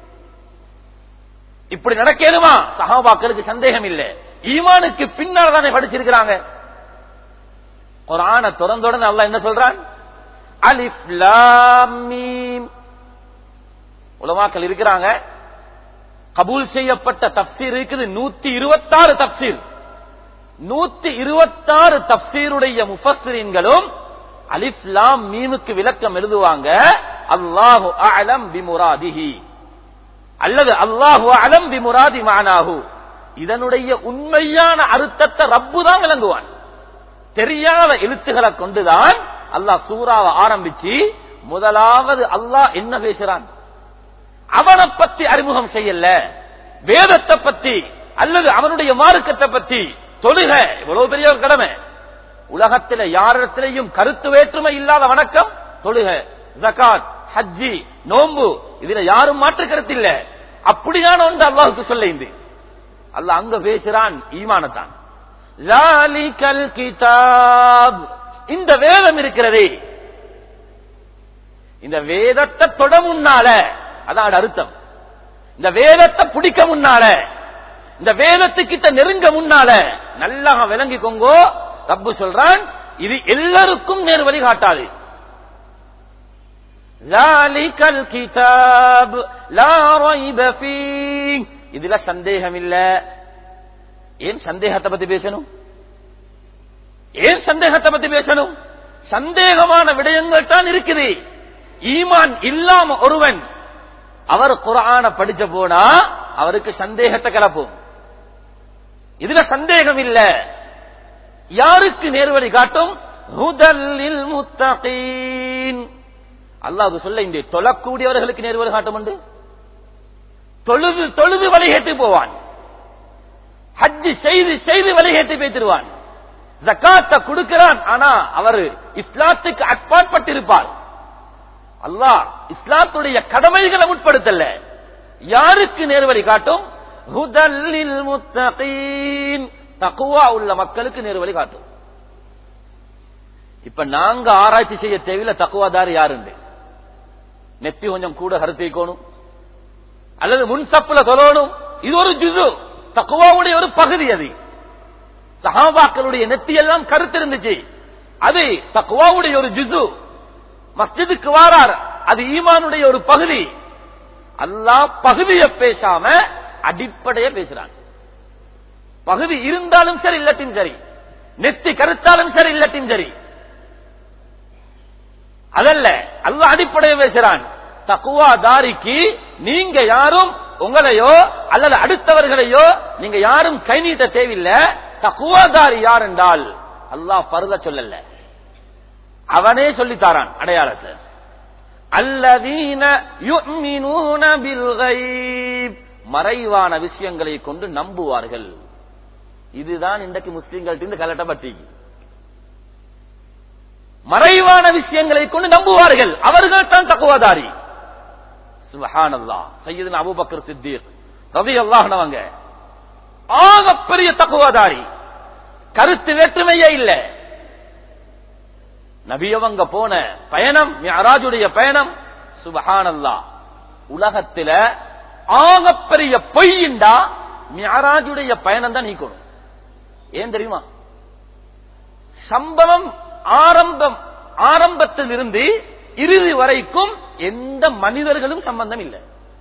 இப்படி நடக்கணுமா சகாபாக்களுக்கு சந்தேகம் இல்லை ஈமானுக்கு பின்னால் தானே படிச்சிருக்கிறாங்க ஒரு ஆணை திறந்தோட அல்ல என்ன சொல்றான் அலிஃப் லாம் மீம் உலமாக்கள் இருக்கிறாங்க கபூல் செய்யப்பட்ட தப்சீர் இருக்குது நூத்தி இருபத்தாறு தப்சீர் நூத்தி இருபத்தாறு தப்சீருடைய முஃபஸ்ரீன்களும் அலிஃப் லாம் மீமுக்கு விளக்கம் எழுதுவாங்க அல்லாஹு அலம் பிமுராதிஹி அல்லது அல்லாஹு அலம் பிமுராதி மானாஹு இதனுடைய உண்மையான அர்த்தத்தை ரப்பு தான் விளங்குவான் தெரியாத எழுத்துக்களை கொண்டுதான் அல்லாஹ் சூறாவை ஆரம்பிச்சு முதலாவது அல்லாஹ் என்ன பேசுறான் அவனை பத்தி அறிமுகம் செய்யல வேதத்தை பத்தி அல்லது அவனுடைய மார்க்கத்தை பத்தி தொழுக இவ்வளவு பெரிய ஒரு கடமை உலகத்தில யாரிடத்திலையும் கருத்து வேற்றுமை இல்லாத வணக்கம் தொழுக ஜகாத் ஹஜ்ஜி நோம்பு இதுல யாரும் மாற்று கருத்து இல்ல அப்படியான ஒன்று அல்லாஹுக்கு சொல்ல இந்த அல்லாஹ் அங்க பேசுறான் ஈமானத்தான் லாலிகல் கிதாப் இந்த வேதம் இருக்கிறதே இந்த வேதத்தை தொட முன்னால அதான் அர்த்தம் இந்த வேதத்தை பிடிக்க முன்னால இந்த வேதத்துக்கிட்ட நெருங்க முன்னால நல்லா விளங்கிக்கோங்கோ ரப்பு சொல்றான் இது எல்லாருக்கும் நேர் வழி காட்டாது ذَلِكَ الْكِتَابُ لَا رَيْبَ فِيهِ இதுல சந்தேகம் இல்ல ஏன் சந்தேகத்தை பத்தி பேசணும் ஏன் சந்தேகத்தை பத்தி பேசணும் சந்தேகமான விடயங்கள் தான் இருக்குது ஈமான் இல்லாம ஒருவன் அவர் குரான படிச்ச போனா அவருக்கு சந்தேகத்தை கலப்பும் இதுல சந்தேகம் இல்ல யாருக்கு நேர்வழி காட்டும் ஹுதல்லில் முத்தகீன் அல்லாஹ் சொல்ல இந்த தொழக்கூடியவர்களுக்கு நேர்வழி காட்டும் உண்டு தொழுது தொழுது வழிகேட்டு போவான் ஹஜ்ஜு செய்து செய்து வழிகேட்டு பேத்திருவான் ஜக்காத்த கொடுக்கிறான் ஆனா அவர் இஸ்லாத்துக்கு அட்பாட்பட்டிருப்பார் அல்லாஹ் இஸ்லாத்துடைய கடமைகளை உட்படுத்தல யாருக்கு நேர்வழி காட்டும் ஹுதல்லில் முத்தகீன் தக்குவா உள்ள மக்களுக்கு நேர்வழி காட்டும் இப்ப நாங்க ஆராய்ச்சி செய்ய தேவையில்ல தக்குவாதார் யாருண்டு நெத்தி கொஞ்சம் கூட கருத்திக்கணும் அல்லது முன் சப்புல சொல்லணும் இது ஒரு ஜுசு தக்குவாவுடைய ஒரு பகுதி அது சஹாபாக்களுடைய நெத்தி எல்லாம் கருத்து இருந்துச்சு அது தக்குவாவுடைய ஒரு ஜுசு மஸ்ஜிதுக்கு வாரார் அது ஈமானுடைய ஒரு பகுதி அல்லாஹ் பகுதியை பேசாம அடிப்படைய பேசுறான் பகுதி இருந்தாலும் சரி இல்லட்டின் சரி நெத்தி கருத்தாலும் சரி இல்லட்டின் சரி அதல்ல அல்லாஹ் அடிப்படையை பேசுறான் தக்குவா தாரிக்கு நீங்க யாரும் உங்களையோ அல்லது அடுத்தவர்களையோ நீங்க யாரும் கை நீட்ட தேவையில்லை தக்குவாதாரி யார் என்றால் அல்லாஹ் பருத சொல்லல அவனே சொல்லித்தாரான் அடையாளத்தை அல்லதீன யுமினூன பில் கைப் மறைவான விஷயங்களை கொண்டு நம்புவார்கள் இதுதான் இன்றைக்கு முஸ்லிம்கள்ட்ட கலட்டப்பட்டி மறைவான விஷயங்களை கொண்டு நம்புவார்கள் அவர்கள் தான் தக்குவாதாரி சுபஹானல்லா சையதுன் அபூபக்கர் சித்தீர் ரவி அல்லாஹ்னவங்க ஆகப்பெரிய தக்குவாதாரி கருத்து வேற்றுமையே இல்லை நபியவங்க போன பயணம் மியராஜுடைய பயணம் சுபஹானல்லா உலகத்தில ஆகப்பெரிய பொய்யிண்டா மியராஜுடைய பயணம் தான் நீக்கணும் ஏன் தெரியுமா சம்பவம் ஆரம்பம் ஆரம்பத்தில் இருந்து இறுதி வரைக்கும் எந்த மனிதர்களும் சம்பந்தம் இல்லை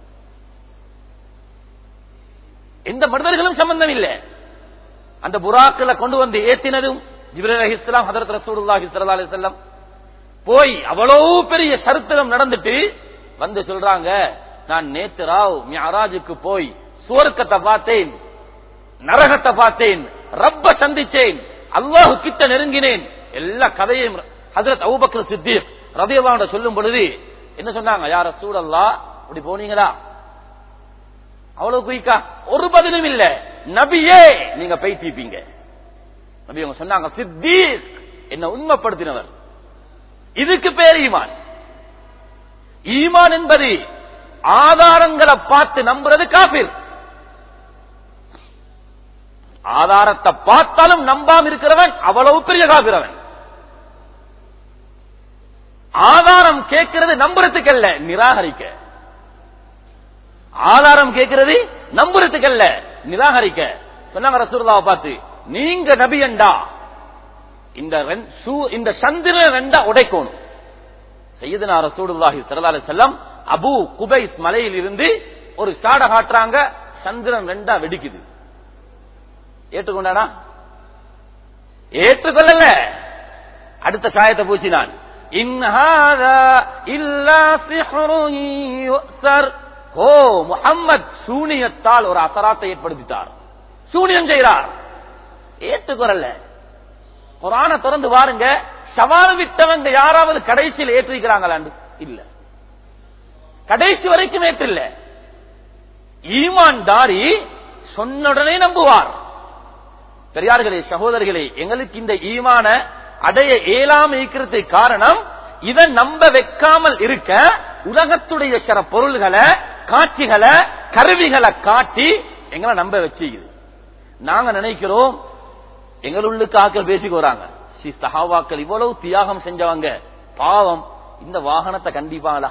எந்த மனிதர்களும் சம்பந்தம் இல்லை அந்த புறாக்களை கொண்டு வந்து ஏத்தினதும் ஜிப்ரல் அலி இஸ்லாம் ஹதரத் ரசூலுல்லாஹி ஸல்லல்லாஹு அலைஹி வஸல்லம் போய் அவ்வளவு பெரிய சரித்திரம் நடந்துட்டு வந்து சொல்றாங்க நான் நேத்து ராவ் மியராஜுக்கு போய் சுவர்க்கத்தை பார்த்தேன் நரகத்தை பார்த்தேன் ரப்ப சந்திச்சேன் அல்லாஹு கிட்ட நெருங்கினேன் எல்லா கதையும் ஹசரத் அபூபக்கர் சித்திக் ரதியல்லாஹு சொல்லும் பொழுது என்ன சொன்னாங்க யார சூழல்லா அப்படி போனீங்களா அவ்வளவு குயிக்கா ஒரு பதிலும் இல்ல நபியே நீங்க பைத்தீப்பீங்க நபி அவங்க சொன்னாங்க சித்தீக் என்ன உண்மைப்படுத்தினவர் இதுக்கு பேர் ஈமான் ஈமான் என்பது ஆதாரங்களை பார்த்து நம்புறது காபிர் ஆதாரத்தை பார்த்தாலும் நம்பாம இருக்கிறவன் அவ்வளவு பெரிய காபிரவன் ஆதாரம் கேட்கிறது நம்புறதுக்கு அல்ல நிராகரிக்க ஆதாரம் கேட்கிறது நம்புறதுக்கு அல்ல நிராகரிக்க சொன்னாங்க ரசூலுல்லாவை பார்த்து நீங்க நபியண்டா இந்த ரெண்- சூ- இந்த சந்திரன் ரெண்டா உடைக்கணும் செய்யதுனா ரசூலுல்லாஹி ஸல்லல்லாஹு அலைஹி வஸல்லம் அபு குபைஸ் மலையில் இருந்து ஒரு சாட காட்டுறாங்க சந்திரன் ரெண்டா வெடிக்குது ஏற்றுக்கொண்டானா ஏற்றுக்கொள்ளல அடுத்த சாயத்தை பூச்சினான் இன் ஹாதா இல்லா சிஹ்ருன் யுஸர் ஓ முஹம்மத் சூனியத்தால் ஒரு அசராத்தை ஏற்படுத்திட்டார் சூனியம் செய்கிறார் ஏற்றுக்கொள்ளல குரான திறந்து பாருங்க சவால் விட்டவங்க யாராவது கடைசியில் ஏற்றிருக்கிறாங்களாண்டு இல்ல கடைசி வரைக்கும் ஏற்றில்ல ஈமான்தாரி சொன்ன உடனே நம்புவார் பெரியார்களே சகோதரர்களே எங்களுக்கு இந்த ஈமான அடைய இயலாம இருக்கிறதுக்கு காரணம் இதை நம்ப வைக்காமல் இருக்க உலகத்துடைய சில பொருள்களை காட்சிகளை கருவிகளை காட்டி எங்களை நம்ப வச்சுக்குது நாங்க நினைக்கிறோம் எங்களுள்ளுக்கு ஆக்கள் பேசிக்கு வராங்க ஸ்ரீ சஹாவாக்கள் இவ்வளவு தியாகம் செஞ்சவங்க பாவம் இந்த வாகனத்தை கண்டிப்பாங்களா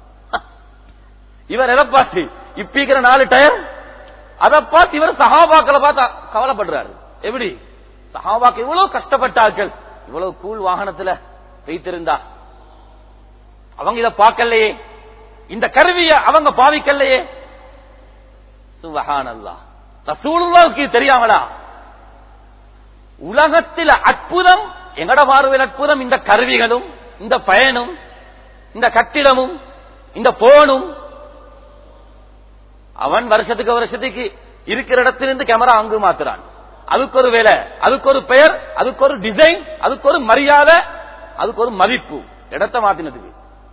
இவர் எதை பார்த்து இப்பிக்கிற நாலு டயர் அதை பார்த்து இவர் சஹாபாக்களை பார்த்து கவலைப்படுறாரு எப்படி சஹாபாக்கள் இவ்வளவு கஷ்டப்பட்டார்கள் இவ்வளவு கூல் வாகனத்துல வைத்திருந்தா அவங்க இதை பார்க்கலையே இந்த கருவிய அவங்க பாவிக்கலையே சுபஹானல்லா ரசூலுல்லாவுக்கு தெரியாமலா உலகத்தில் அற்புதம் எங்கட பார்வையில் அற்புதம் இந்த கருவிகளும் இந்த பயனும் இந்த கட்டிடமும் இந்த போனும் அவன் வருஷத்துக்கு வருஷத்துக்கு இருக்கிற இடத்திலிருந்து கேமரா அங்கு மாத்துறான் அதுக்கு ஒரு வேலை அதுக்கு ஒரு பெயர் அதுக்கு ஒரு டிசைன் அதுக்கு ஒரு மரியாதை அதுக்கு ஒரு மதிப்பு இடத்தை மாத்தினதுக்கு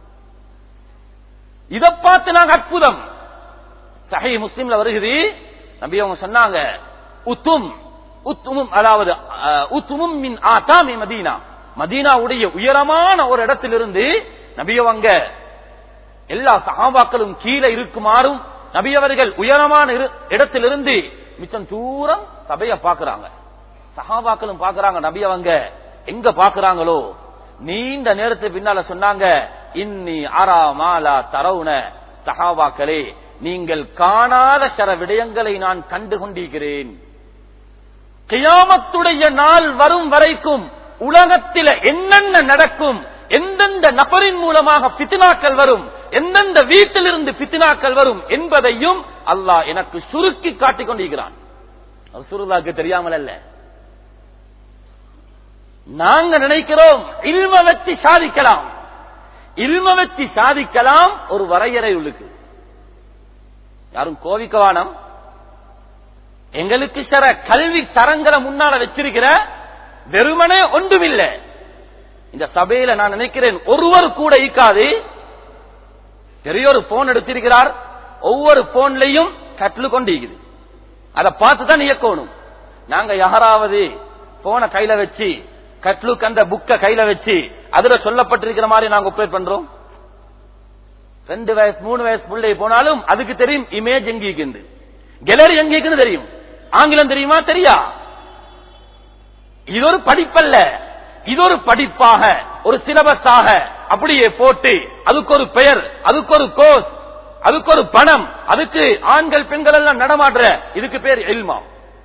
இதை பார்த்து நாங்க அற்புதம் சஹி முஸ்லிம்ல வருகிறது நபி அவங்க சொன்னாங்க உத்தும் உத்துமும் அதாவது அஹ், உத்துமும் மின் ஆதாமி மதீனா மதீனாவுடைய உயரமான ஒரு இடத்திலிருந்து நபியவங்க எல்லா சகாபாக்களும் கீழே இருக்குமாறும் நபியவர்கள் உயரமான இரு- இடத்திலிருந்து மிச்சம் தூரம் சபைய பாக்குறாங்க சகாபாக்களும் பாக்குறாங்க நபியவங்க எங்க பாக்குறாங்களோ நீண்ட நேரத்துக்கு பின்னால சொன்னாங்க இன்னி அரா மாலா தரவுன சகாபாக்களே நீங்கள் காணாத சில விடயங்களை நான் கண்டு கொண்டிருக்கிறேன் கியாமத்துடைய நாள் வரும் வரைக்கும் உலகத்தில என்னென்ன நடக்கும் எந்தெந்த நபரின் மூலமாக பித்னாக்கள் வரும் எந்தெந்த வீட்டிலிருந்து பித்னாக்கள் வரும் என்பதையும் அல்லாஹ் எனக்கு சுருக்கி காட்டிக் கொண்டிருக்கிறான் சுருதாக்கு தெரியாமல் அல்ல நாங்க நினைக்கிறோம் இல்ம வச்சு சாதிக்கலாம் இல்ம வச்சு சாதிக்கலாம் ஒரு வரையறை உள்ளுக்கு யாரும் கோவிக்கவானம் எங்களுக்கு சில கல்வி தரங்களை முன்னால வச்சிருக்கிற வெறுமனே ஒன்றுமில்லை இந்த சபையில நான் நினைக்கிறேன் ஒருவர் கூட ஈக்காது பெரிய ஒரு போன் எடுத்திருக்கிறார் ஒவ்வொரு போன்லையும் கட்லு கொண்டிருக்குது அதை பார்த்து தான் இயக்கணும் நாங்க யாராவது போனை கையில வச்சு கட்லுக்கு அந்த புக்க கையில வச்சு அதுல சொல்லப்பட்டிருக்கிற மாதிரி நாங்க ஒப்பேட் பண்றோம் ரெண்டு வயசு மூணு வயசு பிள்ளை போனாலும் அதுக்கு தெரியும் இமேஜ் எங்க இருக்குது கேலரி எங்க இருக்குன்னு தெரியும் ஆங்கிலம் தெரியுமா தெரியா இது ஒரு படிப்பல்ல இது ஒரு படிப்பாக ஒரு சிலபஸாக அப்படியே போட்டு அதுக்கு ஒரு பெயர் அதுக்கு ஒரு கோர்ஸ் அதுக்கு ஒரு பணம் அதுக்கு ஆண்கள் பெண்கள் எல்லாம் நடமாடுற இதுக்கு பேர் எல்மா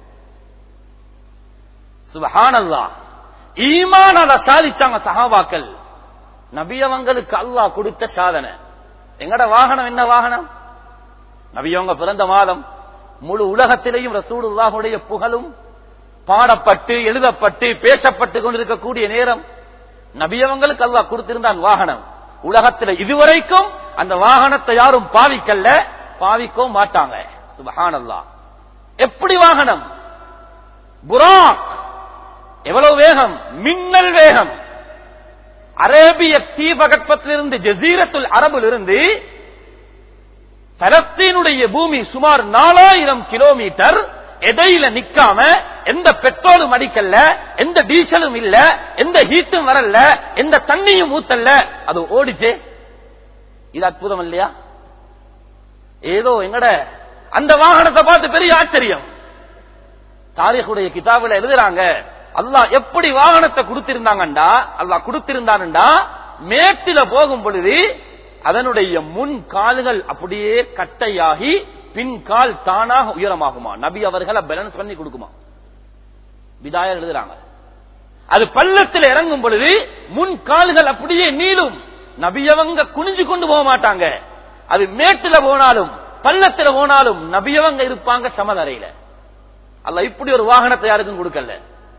சுபஹானல்லா ஈமான் அதை சாதிச்சாங்க சஹாபாக்கள் நபியவங்களுக்கு அல்லாஹ் கொடுத்த சாதனை எங்கட வாகனம் என்ன வாகனம் நபியவங்க பிறந்த மாதம் முழு உலகத்திலேயும் ரசூலுல்லாஹுடைய புகழும் பாடப்பட்டு எழுதப்பட்டு பேசப்பட்டு கொண்டிருக்கக்கூடிய நேரம் நபியவங்களுக்கு அல்லாஹ் கொடுத்திருந்தான் வாகனம் உலகத்தில் இதுவரைக்கும் அந்த வாகனத்தை யாரும் பாவிக்கல்ல பாவிக்கவும் மாட்டாங்க சுபஹானல்லா எப்படி வாகனம் புராக் எவ்வளவு வேகம் மின்னல் வேகம் அரேபிய தீபகற்பத்திலிருந்து ஜசீரத்துல் அரபிலிருந்து பலஸ்தீனுடைய பூமி சுமார் நாலாயிரம் கிலோமீட்டர் இடையில நிக்காம எந்த பெட்ரோலும் அடிக்கல எந்த டீசலும் இல்ல எந்த ஹீட்டும் வரல எந்த தண்ணியும் ஊத்தல்ல அது ஓடிச்சே இது அற்புதம் இல்லையா ஏதோ எங்கட அந்த வாகனத்தை பார்த்து பெரிய ஆச்சரியம் தாரிகுடைய கிதாபில் எழுதுறாங்க அல்லாஹ் எப்படி வாகனத்தை கொடுத்திருந்தாங்கண்டா அல்லாஹ் கொடுத்திருந்தான்டா மேட்டில போகும் பொழுது அதனுடைய முன் கால்கள் அப்படியே கட்டையாகி பின் கால் தானாக உயரமாகுமா நபி அவர்களை பேலன்ஸ் பண்ணி கொடுக்குமா விதாய எழுதுறாங்க அது பள்ளத்தில் இறங்கும் பொழுது முன் கால்கள் அப்படியே நீளும் நபியவங்க குனிஞ்சு கொண்டு போக மாட்டாங்க அது மேட்டுல போனாலும் பள்ளத்துல போனாலும் நபியவங்க இருப்பாங்க சமதரையில அல்ல இப்படி ஒரு வாகனத்தை யாருக்கும் கொடுக்கல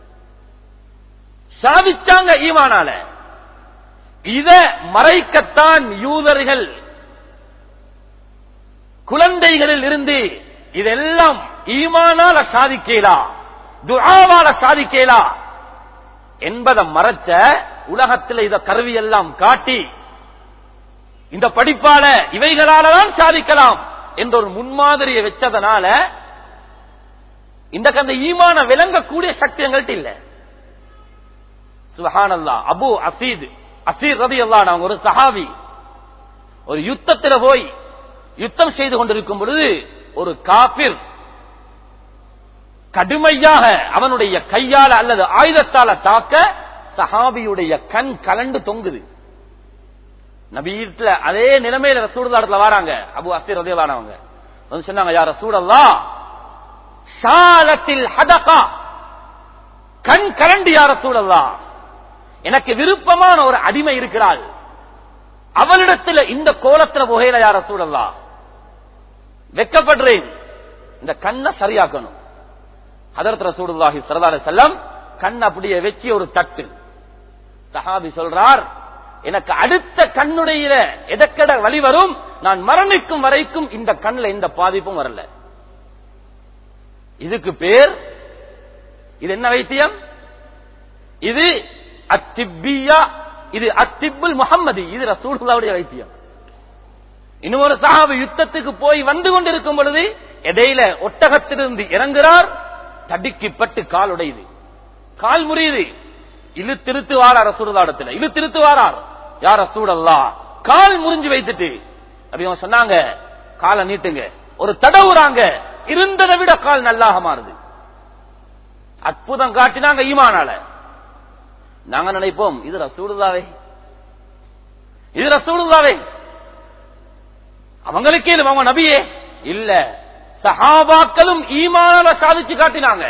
சாதிச்சாங்க ஈமானால இத மறைக்கத்தான் யூதர்கள் குழந்தைகளில் இருந்து இதெல்லாம் ஈமானால சாதிக்கலா துஆவால சாதிக்கலா என்பதை மறைச்ச உலகத்தில் இத கருவி எல்லாம் காட்டி இந்த படிப்பால இவைகளால தான் சாதிக்கலாம் என்ற ஒரு முன்மாதிரியை வச்சதனால இந்த அந்த ஈமான விளங்கக்கூடிய சக்தி எங்கள்கிட்ட இல்ல சுஹானல்லா அபு அசீத் அசீர் ரதி அல்லா ஒரு சஹாவி ஒரு யுத்தத்தில் போய் யுத்தம் செய்து கொண்டிருக்கும் பொழுது ஒரு காபிர் கடுமையாக அவனுடைய கையால அல்லது ஆயுதத்தால தாக்க சஹாபியுடைய கண் கலண்டு தொங்குது நபீட்ல அதே நிலைமையில ரசூடத்துல வராங்க அபு அசீர் ரதியலானவங்க வந்து சொன்னாங்க யார் ரசூடல்லா ஷாலத்தில் ஹதகா கண் கரண்டு யார் ரசூடல்லா எனக்கு விருப்பமான ஒரு அடிமை இருக்கிறாள் அவளிடத்துல இந்த கோலத்துல புகையில யார் ரசூடல்லா வெக்கப்படுறேன் இந்த கண்ணை சரியாக்கணும் ஹதரத் ரசூலுல்லாஹி ஸல்லல்லாஹு அலைஹி வஸல்லம் கண் அப்படியே வச்சு ஒரு தட்டு சஹாபி சொல்றார் எனக்கு அடுத்த கண்ணுடைய எதக்கட வழி வரும் நான் மரணிக்கும் வரைக்கும் இந்த கண்ணில் எந்த பாதிப்பும் வரல இதுக்கு பேர் இது என்ன வைத்தியம் இது அத்திப்பியா இது அத்திப்புல் முகம்மதி இது ரசூலுல்லாவுடைய வைத்தியம் இன்னொரு சஹாபி யுத்தத்துக்கு போய் வந்து கொண்டிருக்கும் பொழுது இடையில ஒட்டகத்திலிருந்து இறங்குறார் தடுக்கிப்பட்டு கால் உடையுது கால் முறியுது இழுத்திருத்து வாரார் ரசூலுல்லாடத்துல இழுத்திருத்து வாரார் யார் ரசூலல்லா கால் முறிஞ்சு வைத்துட்டு அப்படி அவங்க சொன்னாங்க காலை நீட்டுங்க ஒரு தடவுறாங்க இருந்ததை விட கால் நல்லாக மாறுது அற்புதம் காட்டினாங்க ஈமானால நாங்க நினைப்போம் இது ரசூலுல்லாவே இது ரசூலுல்லாவே அவங்களுக்கே இல்லை, அவங்க நபியே இல்ல சஹாபாக்களும் ஈமானால சாதிச்சு காட்டினாங்க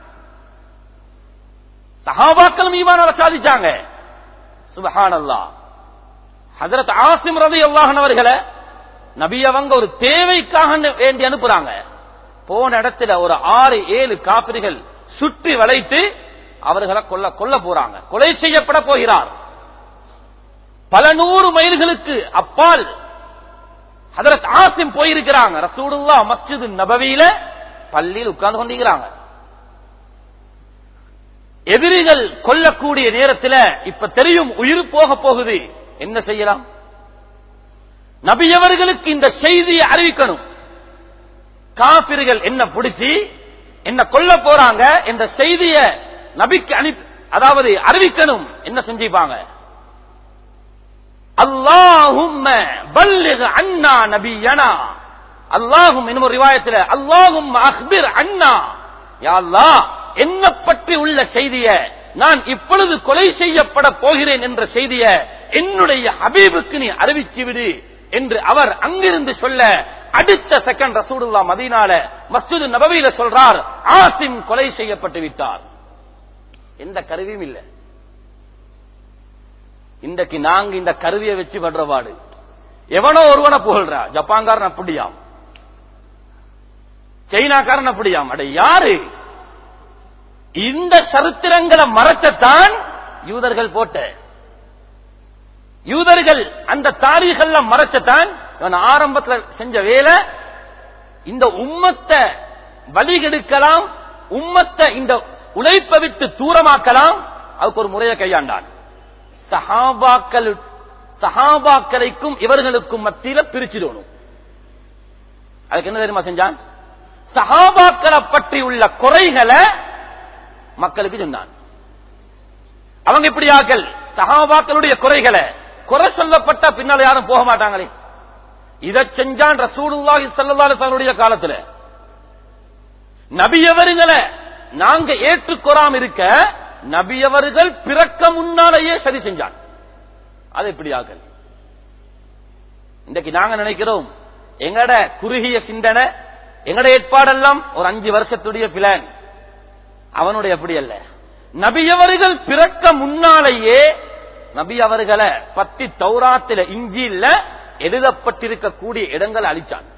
சஹாபாக்களும் ஈமானால சாதிச்சாங்க சுபஹானல்லா ஹஜரத் ஆசிம் ரதி அல்லாஹன் அவர்களை நபி அவங்க ஒரு தேவைக்காக வேண்டி அனுப்புறாங்க போன இடத்துல ஒரு ஆறு ஏழு காப்பிரிகள் சுற்றி வளைத்து அவர்களை கொல்ல கொல்ல போறாங்க கொலை செய்யப்பட போகிறார் பல நூறு மைல்களுக்கு அப்பால் ஹதரத் ஆசிம் போயிருக்கிறாங்க ரசூலுல்லா மஸ்ஜிது நபவியில பள்ளியில் உட்கார்ந்து கொண்டிருக்கிறாங்க எதிரிகள் கொல்லக்கூடிய நேரத்தில் இப்ப தெரியும் உயிர் போக போகுது என்ன செய்யலாம் நபியவர்களுக்கு இந்த செய்தியை அறிவிக்கணும் காபிர்கள் என்ன பிடிச்சி என்ன கொல்ல போறாங்க என்ற செய்தியை நபிக்கு அனுப்பி அதாவது அறிவிக்கணும் என்ன செஞ்சிப்பாங்க அல்லாஹும் அண்ணா நபியனா அல்லாஹும் இன்னும் ரிவாயத்தில் அல்லாஹும் அக்பிர் அண்ணா யாழ்லா என்ன பற்றி உள்ள செய்திய நான் இப்பொழுது கொலை செய்யப்பட போகிறேன் என்ற செய்திய என்னுடைய ஹபீபுக்கு நீ அறிவிச்சு விடு என்று அவர் அங்கிருந்து சொல்ல அடுத்த செகண்ட் ரசூலுல்லா மதீனால மஸ்ஜிது நபவியில சொல்றார் ஆசிம் கொலை செய்யப்பட்டு விட்டார் எந்த கருவியும் இல்லை இன்றைக்கு நாங்க இந்த கருவியை வச்சு படுற பாடு எவனோ ஒருவனை புகழ்றா ஜப்பான்காரன் அப்படியாம் சைனாக்காரன் அப்படியாம் அட யாரு இந்த சரித்திரங்களை மறைச்சத்தான் யூதர்கள் போட்ட யூதர்கள் அந்த தாரிகள்ல மறைச்சத்தான் இவன் ஆரம்பத்தில் செஞ்ச வேலை இந்த உம்மத்தை வழிகெடுக்கலாம் உம்மத்தை இந்த உழைப்பை விட்டு தூரமாக்கலாம் அதுக்கு ஒரு முறையை கையாண்டான் சஹாபாக்கள் சஹாபாக்களைக்கும் இவர்களுக்கும் மத்தியில பிரிச்சிடணும் அதுக்கு என்ன தெரியுமா செஞ்சான் சஹாபாக்களை பற்றி உள்ள குறைகளை மக்களுக்கு சொன்னான் அவங்க இப்படி ஆக்கள் சஹாபாக்களுடைய குறைகளை குறை சொல்லப்பட்ட பின்னால யாரும் போக மாட்டாங்களே இதை செஞ்சான் ரசூலுல்லாஹி ஸல்லல்லாஹு அலைஹி வஸல்லம் காலத்துல நபியவர்களை நாங்க ஏற்றுக்கொறாம இருக்க நபியவர்கள் பிறக்க முன்னாலேயே சரி செஞ்சான் அது எப்படி ஆகல் இன்றைக்கு நாங்க நினைக்கிறோம் எங்கட குறுகிய சிந்தனை எங்கட ஏற்பாடெல்லாம் ஒரு அஞ்சு வருஷத்துடைய பிளான் அவனுடைய எப்படி அல்ல நபியவர்கள் பிறக்க முன்னாலேயே நபி அவர்களை பத்தி தௌராத்தில இஞ்சியில் எழுதப்பட்டிருக்கக்கூடிய இடங்களை அழிச்சான்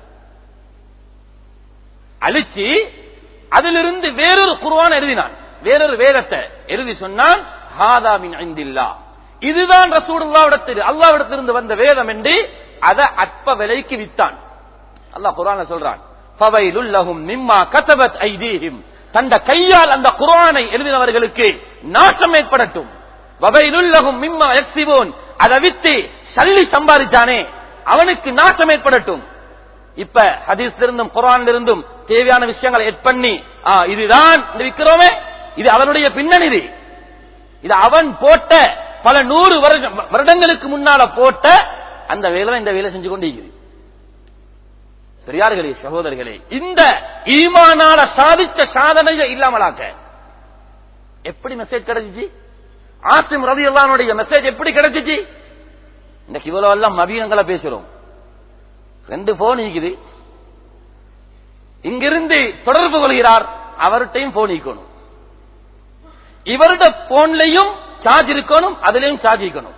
அழிச்சு அதிலிருந்து வேறொரு குருவான் எழுதினான் வேறொரு வேதத்தை எழுதி சொன்னான் ஹாதாமின் ஐந்தில்லா இதுதான் ரசூடுல்லாவிடத்தில் அல்லாவிடத்திலிருந்து வந்த வேதம் என்று அதை அற்ப விலைக்கு வித்தான் அல்லாஹ் குரான சொல்றான் ஃபவைலுல்லஹும் மிம்மா கதபத் ஐதீஹிம் தந்த கையால் அந்த குரானை எழுதினவர்களுக்கு நாசம் ஏற்படட்டும் வபைலுல்லகும் மிம்மா எக்ஸிவோன் அதை வித்து சல்லி சம்பாதிச்சானே அவனுக்கு நாசம் ஏற்படட்டும் இப்ப ஹதீஸ் இருந்தும் குரான் இருந்தும் தேவையான விஷயங்களை எட் பண்ணி ஆ, இதுதான் இந்த விக்கிறோமே இது அவனுடைய பின்னணி இது. இது அவன் போட்ட பல நூறு வருஷ- வருடங்களுக்கு முன்னால போட்ட அந்த வேலை இந்த வேலை செஞ்சு கொண்டிருக்கிறது பெரியார்களே சகோதரர்களே இந்த ஈமானால சாதித்த சாதனைகள் இல்லாமலாக்க எப்படி மெசேஜ் கிடைச்சிச்சு ஆசிம் ரவி அல்லானுடைய மெசேஜ் எப்படி கிடைச்சிச்சு இன்னைக்கு இவ்வளவு எல்லாம் மதியங்களை பேசுறோம் ரெண்டு போன் இருக்குது இங்கிருந்து தொடர்பு கொள்கிறார் அவர்கிட்டையும் போன் இருக்கணும் இவருடைய போன்லயும் சார்ஜ் இருக்கணும் அதுலயும் சார்ஜ் இருக்கணும்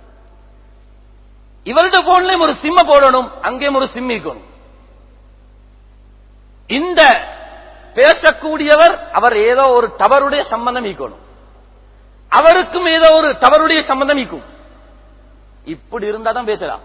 இவருடைய போன்லயும் ஒரு சிம்ம போடணும் அங்கேயும் ஒரு சிம் இருக்கணும் இந்த பேசக்கூடியவர் அவர் ஏதோ ஒரு டவருடைய சம்பந்தம் ஈக்கணும் அவருக்கும் ஏதோ ஒரு டவருடைய சம்பந்தம் ஈக்கும் இப்படி இருந்தா தான் பேசலாம்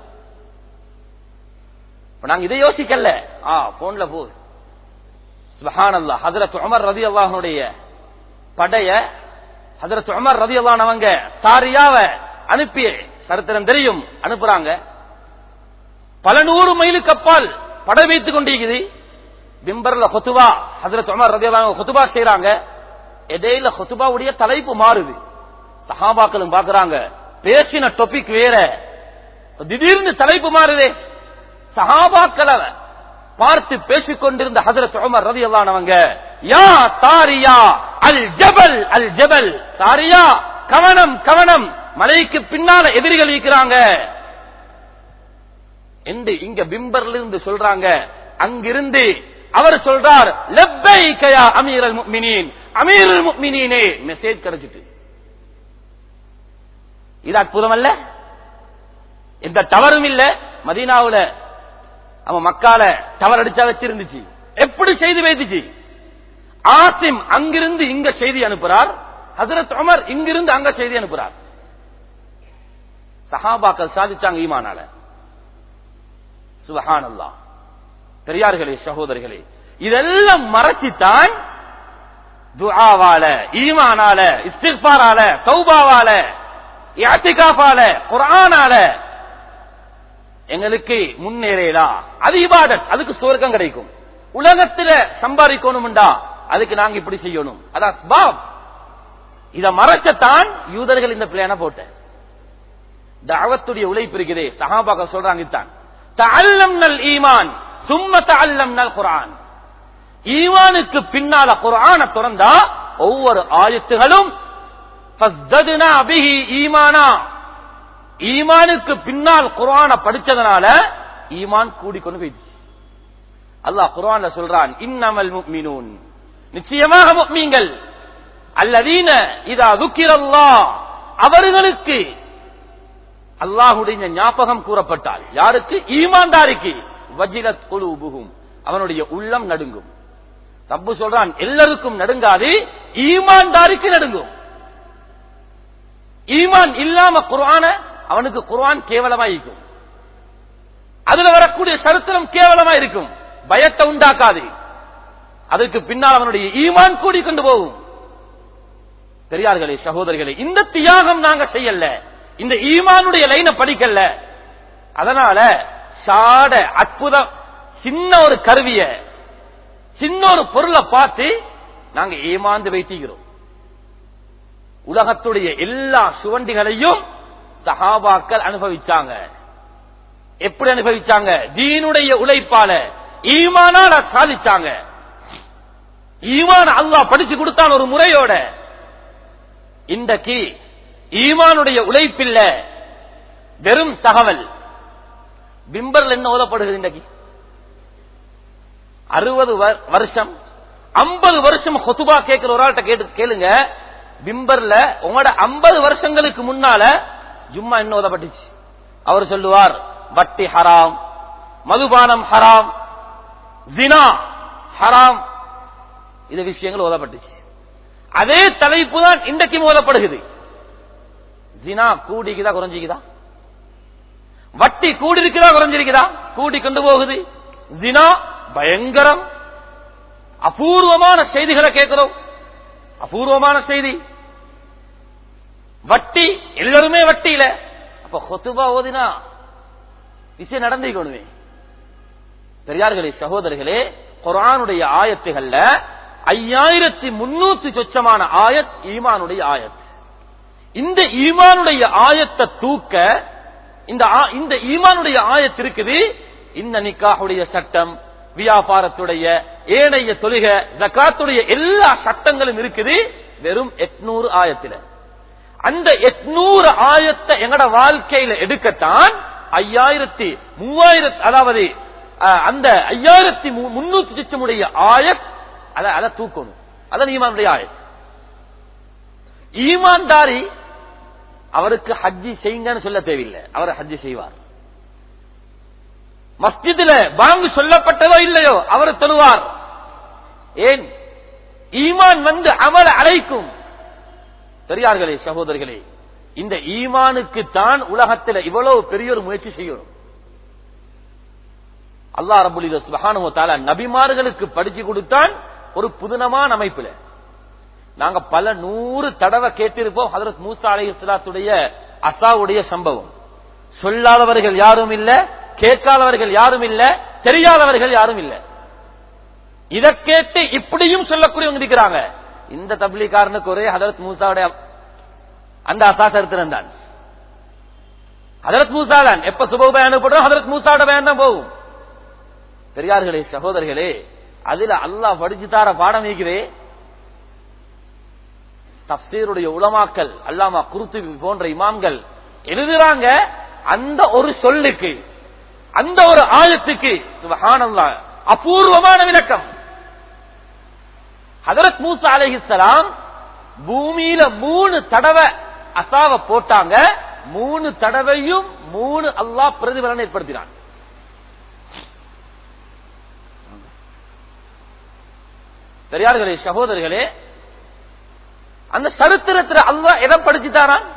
இப்ப நாங்க இதை யோசிக்கல ஆ போன்ல போ சுபஹானல்லாஹ் ஹஜரத் உமர் ரதி அல்லாஹனுடைய படைய ஹஜரத் உமர் ரதி அவங்க சாரியாவ அனுப்பி சரித்திரம் தெரியும் அனுப்புறாங்க பல நூறு மைலுக்கு அப்பால் படை வைத்துக் கொண்டிருக்குது பிம்பர்ல ஹொத்துபா ஹஜரத் உமர் ரதி ஹொத்துபா செய்யறாங்க இடையில ஹொத்துபாவுடைய தலைப்பு மாறுது சஹாபாக்களும் பாக்குறாங்க பேசின டாபிக் வேற திடீர்னு தலைப்பு மாறுதே சஹாபாக்களை பார்த்து பேசிக் கொண்டிருந்த ஹஜரத் உமர் ரதி அவங்க யா தாரியா அல் ஜபல் அல் ஜபல் தாரியா கவனம் கவனம் மலைக்கு பின்னால எதிரிகள் இருக்கிறாங்க என்று இங்க பிம்பர்ல இருந்து சொல்றாங்க அங்கிருந்து அவர் சொல்றார் லெப்பைக்கயா அமீரல் முக்மினீன் அமீரல் முக்மினீனே மெசேஜ் கிடைச்சிட்டு இது அற்புதம் அல்ல எந்த டவரும் இல்ல மதீனாவுல அவன் மக்கால டவர் அடிச்சா வச்சிருந்துச்சு எப்படி செய்தி வைத்துச்சு ஆசிம் அங்கிருந்து இங்க செய்தி அனுப்புறார் ஹசரத் உமர் இங்கிருந்து அங்க செய்தி அனுப்புறார் சஹாபாக்கள் சாதிச்சாங்க ஈமானால சுபஹானல்லா பெரியார்களே சகோதரர்களே இதெல்லாம் மறைச்சித்தான் துஆவால ஈமானால இஸ்திஃபாரால தௌபாவால இஅ்திகாஃபால குர்ஆனால எங்களுக்கு முன்னேறலாம் அது இபாதத் அதுக்கு சுவர்க்கம் கிடைக்கும் உலகத்துல சம்பாதிக்கணும்டா அதுக்கு நாங்க இப்படி செய்யணும் அதான் அஸ்பாப் இத மறைச்சத்தான் யூதர்கள் இந்த பிளான போட்ட தாவத்துடைய உழைப்பு இருக்குதே சஹாபாக்கள் சொல்றாங்க இதான் தஅல்லம்னல் ஈமான் சும்ம தஅல்லம்னல் குர்ஆன் ஈமானுக்கு பின்னால குர்ஆன திறந்தா ஒவ்வொரு ஆயத்துகளும் ஃபஸ்ததுனா பிஹி ஈமானா ஈமானுக்கு பின்னால் குர்ஆன படிச்சதனால ஈமான் கூடிக்கொண்டு போயிடுச்சு அல்லாஹ் குர்ஆன்ல சொல்றான் இன்னமல் முஃமினூன் நிச்சயமாக முஃமின்கள் அல்லதீன இதா துக்கிரல்லாஹ் அவர்களுக்கு அல்லாஹுடைய ஞாபகம் கூறப்பட்டால் யாருக்கு ஈமான்தாரிக்கு வஜிலத் குலூபுகும் அவனுடைய உள்ளம் நடுங்கும் ரப்பு சொல்றான் எல்லாருக்கும் நடுங்காது ஈமான்தாரிக்கு நடுங்கும் ஈமான் இல்லாம குர்ஆன அவனுக்கு குர்ஆன் கேவலமா இருக்கும் அதுல வரக்கூடிய சரித்திரம் கேவலமா இருக்கும் பயத்தை உண்டாக்காது அதுக்கு பின்னால் அவனுடைய ஈமான் கூடி கொண்டு போகும் பெரியார்களே சகோதரிகளே இந்த தியாகம் நாங்க செய்யல இந்த ஈமானுடைய லைனை படிக்கல அதனால சாட அற்புதம் சின்ன ஒரு கருவிய சின்ன ஒரு பொருளை பார்த்து நாங்க ஏமாந்து வைத்திக்கிறோம் உலகத்துடைய எல்லா சுவண்டிகளையும் சஹாபாக்கள் அனுபவிச்சாங்க எப்படி அனுபவிச்சாங்க தீனுடைய உழைப்பால ஈமானால சாதிச்சாங்க ஈமான் அல்லாஹ் படிச்சு கொடுத்தான் ஒரு முறையோட இன்றைக்கு ஈமானுடைய உழைப்பில்ல வெறும் தகவல் பிம்பர்ல என்ன ஓதப்படுகிறது இன்றைக்கு அறுபது வருஷம் ஐம்பது வருஷம் கொத்துபா கேட்கிற ஒரு ஆள்கிட்ட கேட்டு கேளுங்க பிம்பர்ல உங்களோட ஐம்பது வருஷங்களுக்கு முன்னால ஜும்மா என்ன ஓதப்பட்டுச்சு அவர் சொல்லுவார் வட்டி ஹராம் மதுபானம் ஹராம் ஜினா ஹராம் இது விஷயங்கள் ஓதப்பட்டுச்சு அதே தலைப்பு தான் இன்றைக்கும் ஓதப்படுகிறது ஜினா கூடிக்குதா குறைஞ்சிக்குதா வட்டி கூடி இருக்குதா குறைஞ்சிருக்குதா கூடி கொண்டு போகுது ஜினா பயங்கரம் அபூர்வமான செய்திகளை கேட்கிறோம் அபூர்வமான செய்தி வட்டி எல்லாருமே வட்டியில அப்ப ஹொத்துபா ஓதினா விஷயம் நடந்துக்கணுமே பெரியார்களே சகோதரர்களே குரானுடைய ஆயத்துகள்ல ஐயாயிரத்தி முன்னூத்தி சொச்சமான ஆயத் ஈமானுடைய ஆயத் இந்த ஈமானுடைய ஆயத்தை தூக்க இந்த ஆ- இந்த ஈமானுடைய ஆயத் இருக்குது இந்த நிக்காஹுடைய சட்டம் வியாபாரத்துடைய ஏனைய தொழுக ஜக்காத்துடைய எல்லா சட்டங்களும் இருக்குது வெறும் எட்நூறு ஆயத்தில அந்த எட்நூறு ஆயத்தை எங்கட வாழ்க்கையில எடுக்கத்தான் ஐயாயிரத்தி மூவாயிரத்தி அதாவது அஹ், அந்த ஐயாயிரத்தி மு- முன்னூத்தி சிச்சமுடைய ஆயத் அதை அதை தூக்கணும் அதான் ஈமானுடைய ஆயத் ஈமான்தாரி அவருக்கு ஹஜ்ஜி செய்யுங்கன்னு சொல்ல தேவையில்லை அவர் ஹஜ்ஜி செய்வார் மஸ்ஜிதுல பாங்கு சொல்லப்பட்டதோ இல்லையோ அவர் தொழுவார் ஏன் ஈமான் வந்து அமல் அழைக்கும் பெரியார்களே சகோதரர்களே இந்த ஈமானுக்கு தான் உலகத்தில் இவ்வளவு பெரிய ஒரு முயற்சி செய்யணும் அல்லாஹ் ரபுல் சுபஹானு தாலா நபிமார்களுக்கு படிச்சு கொடுத்தான் ஒரு புதினமான அமைப்புல நாங்க பல நூறு தடவை கேட்டிருப்போம் ஹதரத் மூசா அலை இஸ்லாத்துடைய அசாவுடைய சம்பவம் சொல்லாதவர்கள் யாரும் இல்ல கேட்காதவர்கள் யாரும் இல்ல தெரியாதவர்கள் யாரும் இல்ல இதை கேட்டு இப்படியும் சொல்லக்கூடியவங்க இருக்கிறாங்க இந்த தப்லீகாரனுக்கு ஒரே ஹதரத் மூசாவுடைய அந்த அசா சரித்திரம் தான் ஹதரத் மூசா தான் எப்ப சுப பயணம் போடுறோம் ஹதரத் மூசாவோட பயணம் தான் போகும் பெரியார்களே சகோதரர்களே அதுல அல்லாஹ் படிச்சு தார பாடம் இருக்குதே தப்சீருடைய உலமாக்கல் அல்லாமா குருத்து போன்ற இமாம்கள் எழுதுறாங்க அந்த ஒரு சொல்லுக்கு அந்த ஒரு ஆயத்துக்கு சுபஹானல்லாஹ் அபூர்வமான விளக்கம் ஹதரத் மூசா அலைஹிஸ்ஸலாம் பூமியில மூணு தடவை அசாவ போட்டாங்க மூணு தடவையும் மூணு அல்லாஹ் பிரதிபலன் ஏற்படுத்தினான் பெரியார்களே சகோதரர்களே அந்த சரித்திரத்துல அல்லாஹ் எதை படிச்சுட்டாரான்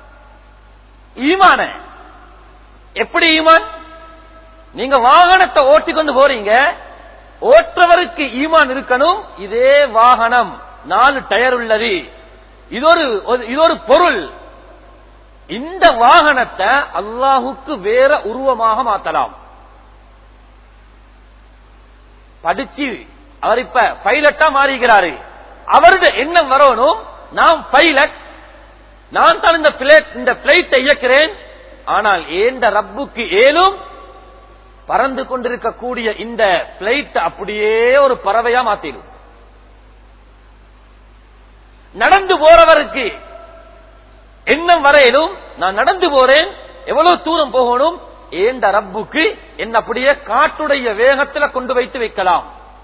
ஈமான எப்படி ஈமான் நீங்க வாகனத்தை ஓட்டி கொண்டு போறீங்க ஓட்டுறவருக்கு ஈமான் இருக்கணும் இதே வாகனம் நாலு டயர் உள்ளது இது ஒரு ஒரு- இது ஒரு பொருள் இந்த வாகனத்தை அல்லாஹுக்கு வேற உருவமாக மாத்தலாம் படிச்சு அவர் இப்ப பைலட்டா மாறிக்கிறாரு அவருடைய எண்ணம் வரணும் நான் பைலட் நான் தான் இந்த பிளேட் இந்த பிளைட்டை இயக்கிறேன் ஆனால் ஏந்த ரப்புக்கு ஏலும் பறந்து கொண்டிருக்கக்கூடிய இந்த பிளைட் அப்படியே ஒரு பறவையா மாத்திடும் நடந்து போறவருக்கு எண்ணம் வரையிலும் நான் நடந்து போறேன் எவ்வளவு தூரம் போகணும் ஏந்த ரப்புக்கு என்ன அப்படியே காட்டுடைய வேகத்துல கொண்டு வைத்து வைக்கலாம்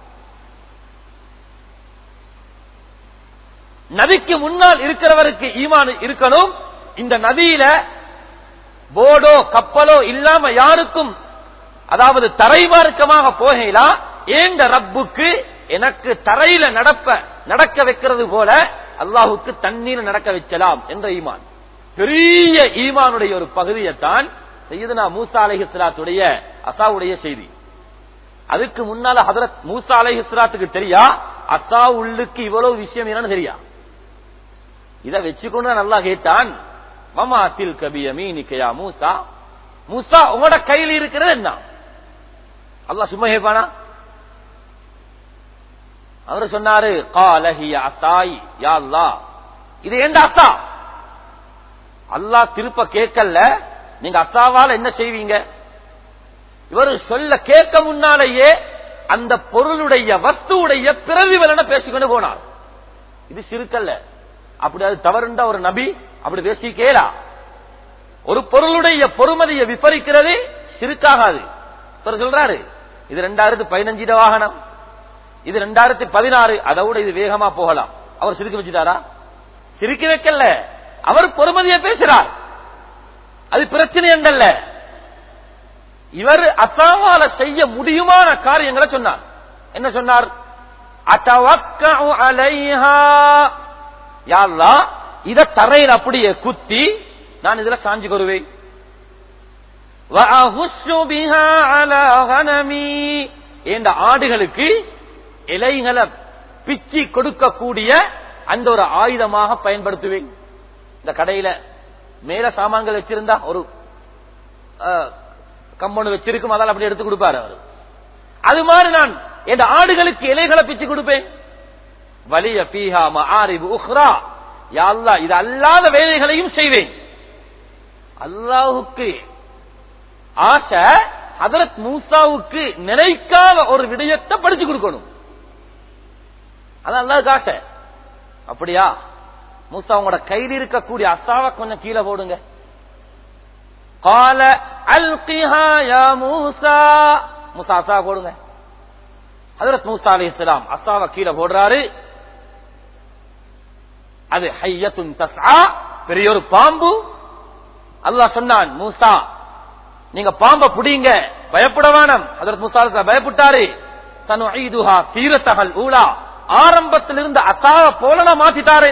நதிக்கு முன்னால் இருக்கிறவருக்கு ஈமான் இருக்கணும் இந்த நதியில போடோ கப்பலோ இல்லாம யாருக்கும் அதாவது தரைமார்க்கமாக போகலாம் ஏந்த ரப்புக்கு எனக்கு தரையில நடப்ப நடக்க வைக்கிறது போல அல்லாஹுக்கு தண்ணீர் நடக்க வைக்கலாம் என்ற ஈமான் பெரிய ஈமானுடைய ஒரு பகுதியைத்தான் செய்யுதுனா மூசா அலைஹிஸ்லாத்துடைய அசாவுடைய செய்தி அதுக்கு முன்னால ஹதரத் மூசா அலைஹிஸ்லாத்துக்கு தெரியா அசா உள்ளுக்கு இவ்வளவு விஷயம் என்னன்னு தெரியா இத வச்சுக்கொண்டு நல்லா கேட்டான் மமா தில் கபிய மீனிக்கையா மூசா மூசா உங்களோட கையில் இருக்கிறது என்ன அல்லாஹ் சும்மா கேட்பானா அவர் சொன்னாரு காலஹிய அசாய் யா அல்லாஹ் இது ஏண்ட அசா அல்லாஹ் திருப்ப கேட்கல நீங்க அசாவால என்ன செய்வீங்க இவர் சொல்ல கேட்க முன்னாலேயே அந்த பொருளுடைய வஸ்துவுடைய பிரதிபலனை பேசிக்கொண்டு போனார் இது சிறுக்கல்ல அப்படி அது தவறுண்டா ஒரு நபி அப்படி பேசி கேளா ஒரு பொருளுடைய பொறுமதியை விபரிக்கிறது சிறுக்காகாது ஒருத்தர் சொல்றாரு இது ரெண்டாயிரத்தி பதினஞ்சு வாகனம் இது ரெண்டாயிரத்தி பதினாறு அதை விட இது வேகமா போகலாம் அவர் சிரிக்க வச்சுட்டாரா சிரிக்க வைக்கல அவர் பொறுமதியை பேசுறார் அது பிரச்சனை என்றல்ல இவர் அசாவால செய்ய முடியுமான காரியங்களை சொன்னார் என்ன சொன்னார் அத்தவக்கஉ அலைஹா யா அல்லாஹ் இத தரையில் அப்படியே குத்தி நான் இதுல சாஞ்சு கொருவேன் வஅஹுஸ்ஸு பிஹா அலா கனமி இந்த ஆடுகளுக்கு இலைகளை பிச்சி கொடுக்கக்கூடிய அந்த ஒரு ஆயுதமாக பயன்படுத்துவேன் இந்த கடையில மேல சாமான்கள் வச்சிருந்தா ஒரு கம்பொண்டு வச்சிருக்கும் அதால் அப்படி எடுத்து கொடுப்பாரு அவர் அது மாதிரி நான் என் ஆடுகளுக்கு இலைகளை பிச்சு கொடுப்பேன் வலிய பீஹா மஆரிபு உஹ்ரா யா அல்லாஹ் இது அல்லாத வேலைகளையும் செய்வேன் அல்லாஹுக்கு ஆசை ஹதரத் மூசாவுக்கு நினைக்காத ஒரு விடயத்தை படிச்சு கொடுக்கணும் அது அல்லாஹுக்கு ஆசை அப்படியா மூசா உங்களோட கையில் இருக்கக்கூடிய அசாவை கொஞ்சம் கீழே போடுங்க கால அல்கிஹா யா மூசா மூசா அசா போடுங்க ஹதரத் மூசா அலி இஸ்லாம் அசாவை கீழே போடுறாரு அது ஹையத்துன் தஸ்ஆ பெரிய ஒரு பாம்பு அல்லாஹ் சொன்னான் மூசா நீங்க பாம்ப புடிங்க பயப்பட வேணாம் அதற்கு மூசா அலைஹிஸ்ஸலாம் பயப்பட்டாரு சனுஈதுஹா சீரத்தகல் ஊலா ஆரம்பத்தில் இருந்த அசாவ போல நான் மாத்திட்டாரு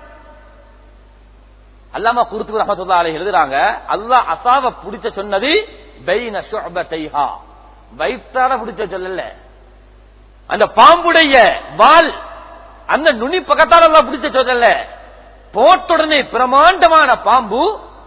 அல்லாமா குருத்து ரஹமத்துல்லா அலைஹி எழுதுறாங்க அல்லாஹ் அசாவ புடிச்ச சொன்னது பைன ஷுஅபதைஹா வயிற்றாட புடிச்ச சொல்லல அந்த பாம்புடைய வால் அந்த நுனி பக்கத்தால் எல்லாம் பிடிச்ச சொல்லல போட்டுடனே பிரமாண்டமான பாம்பு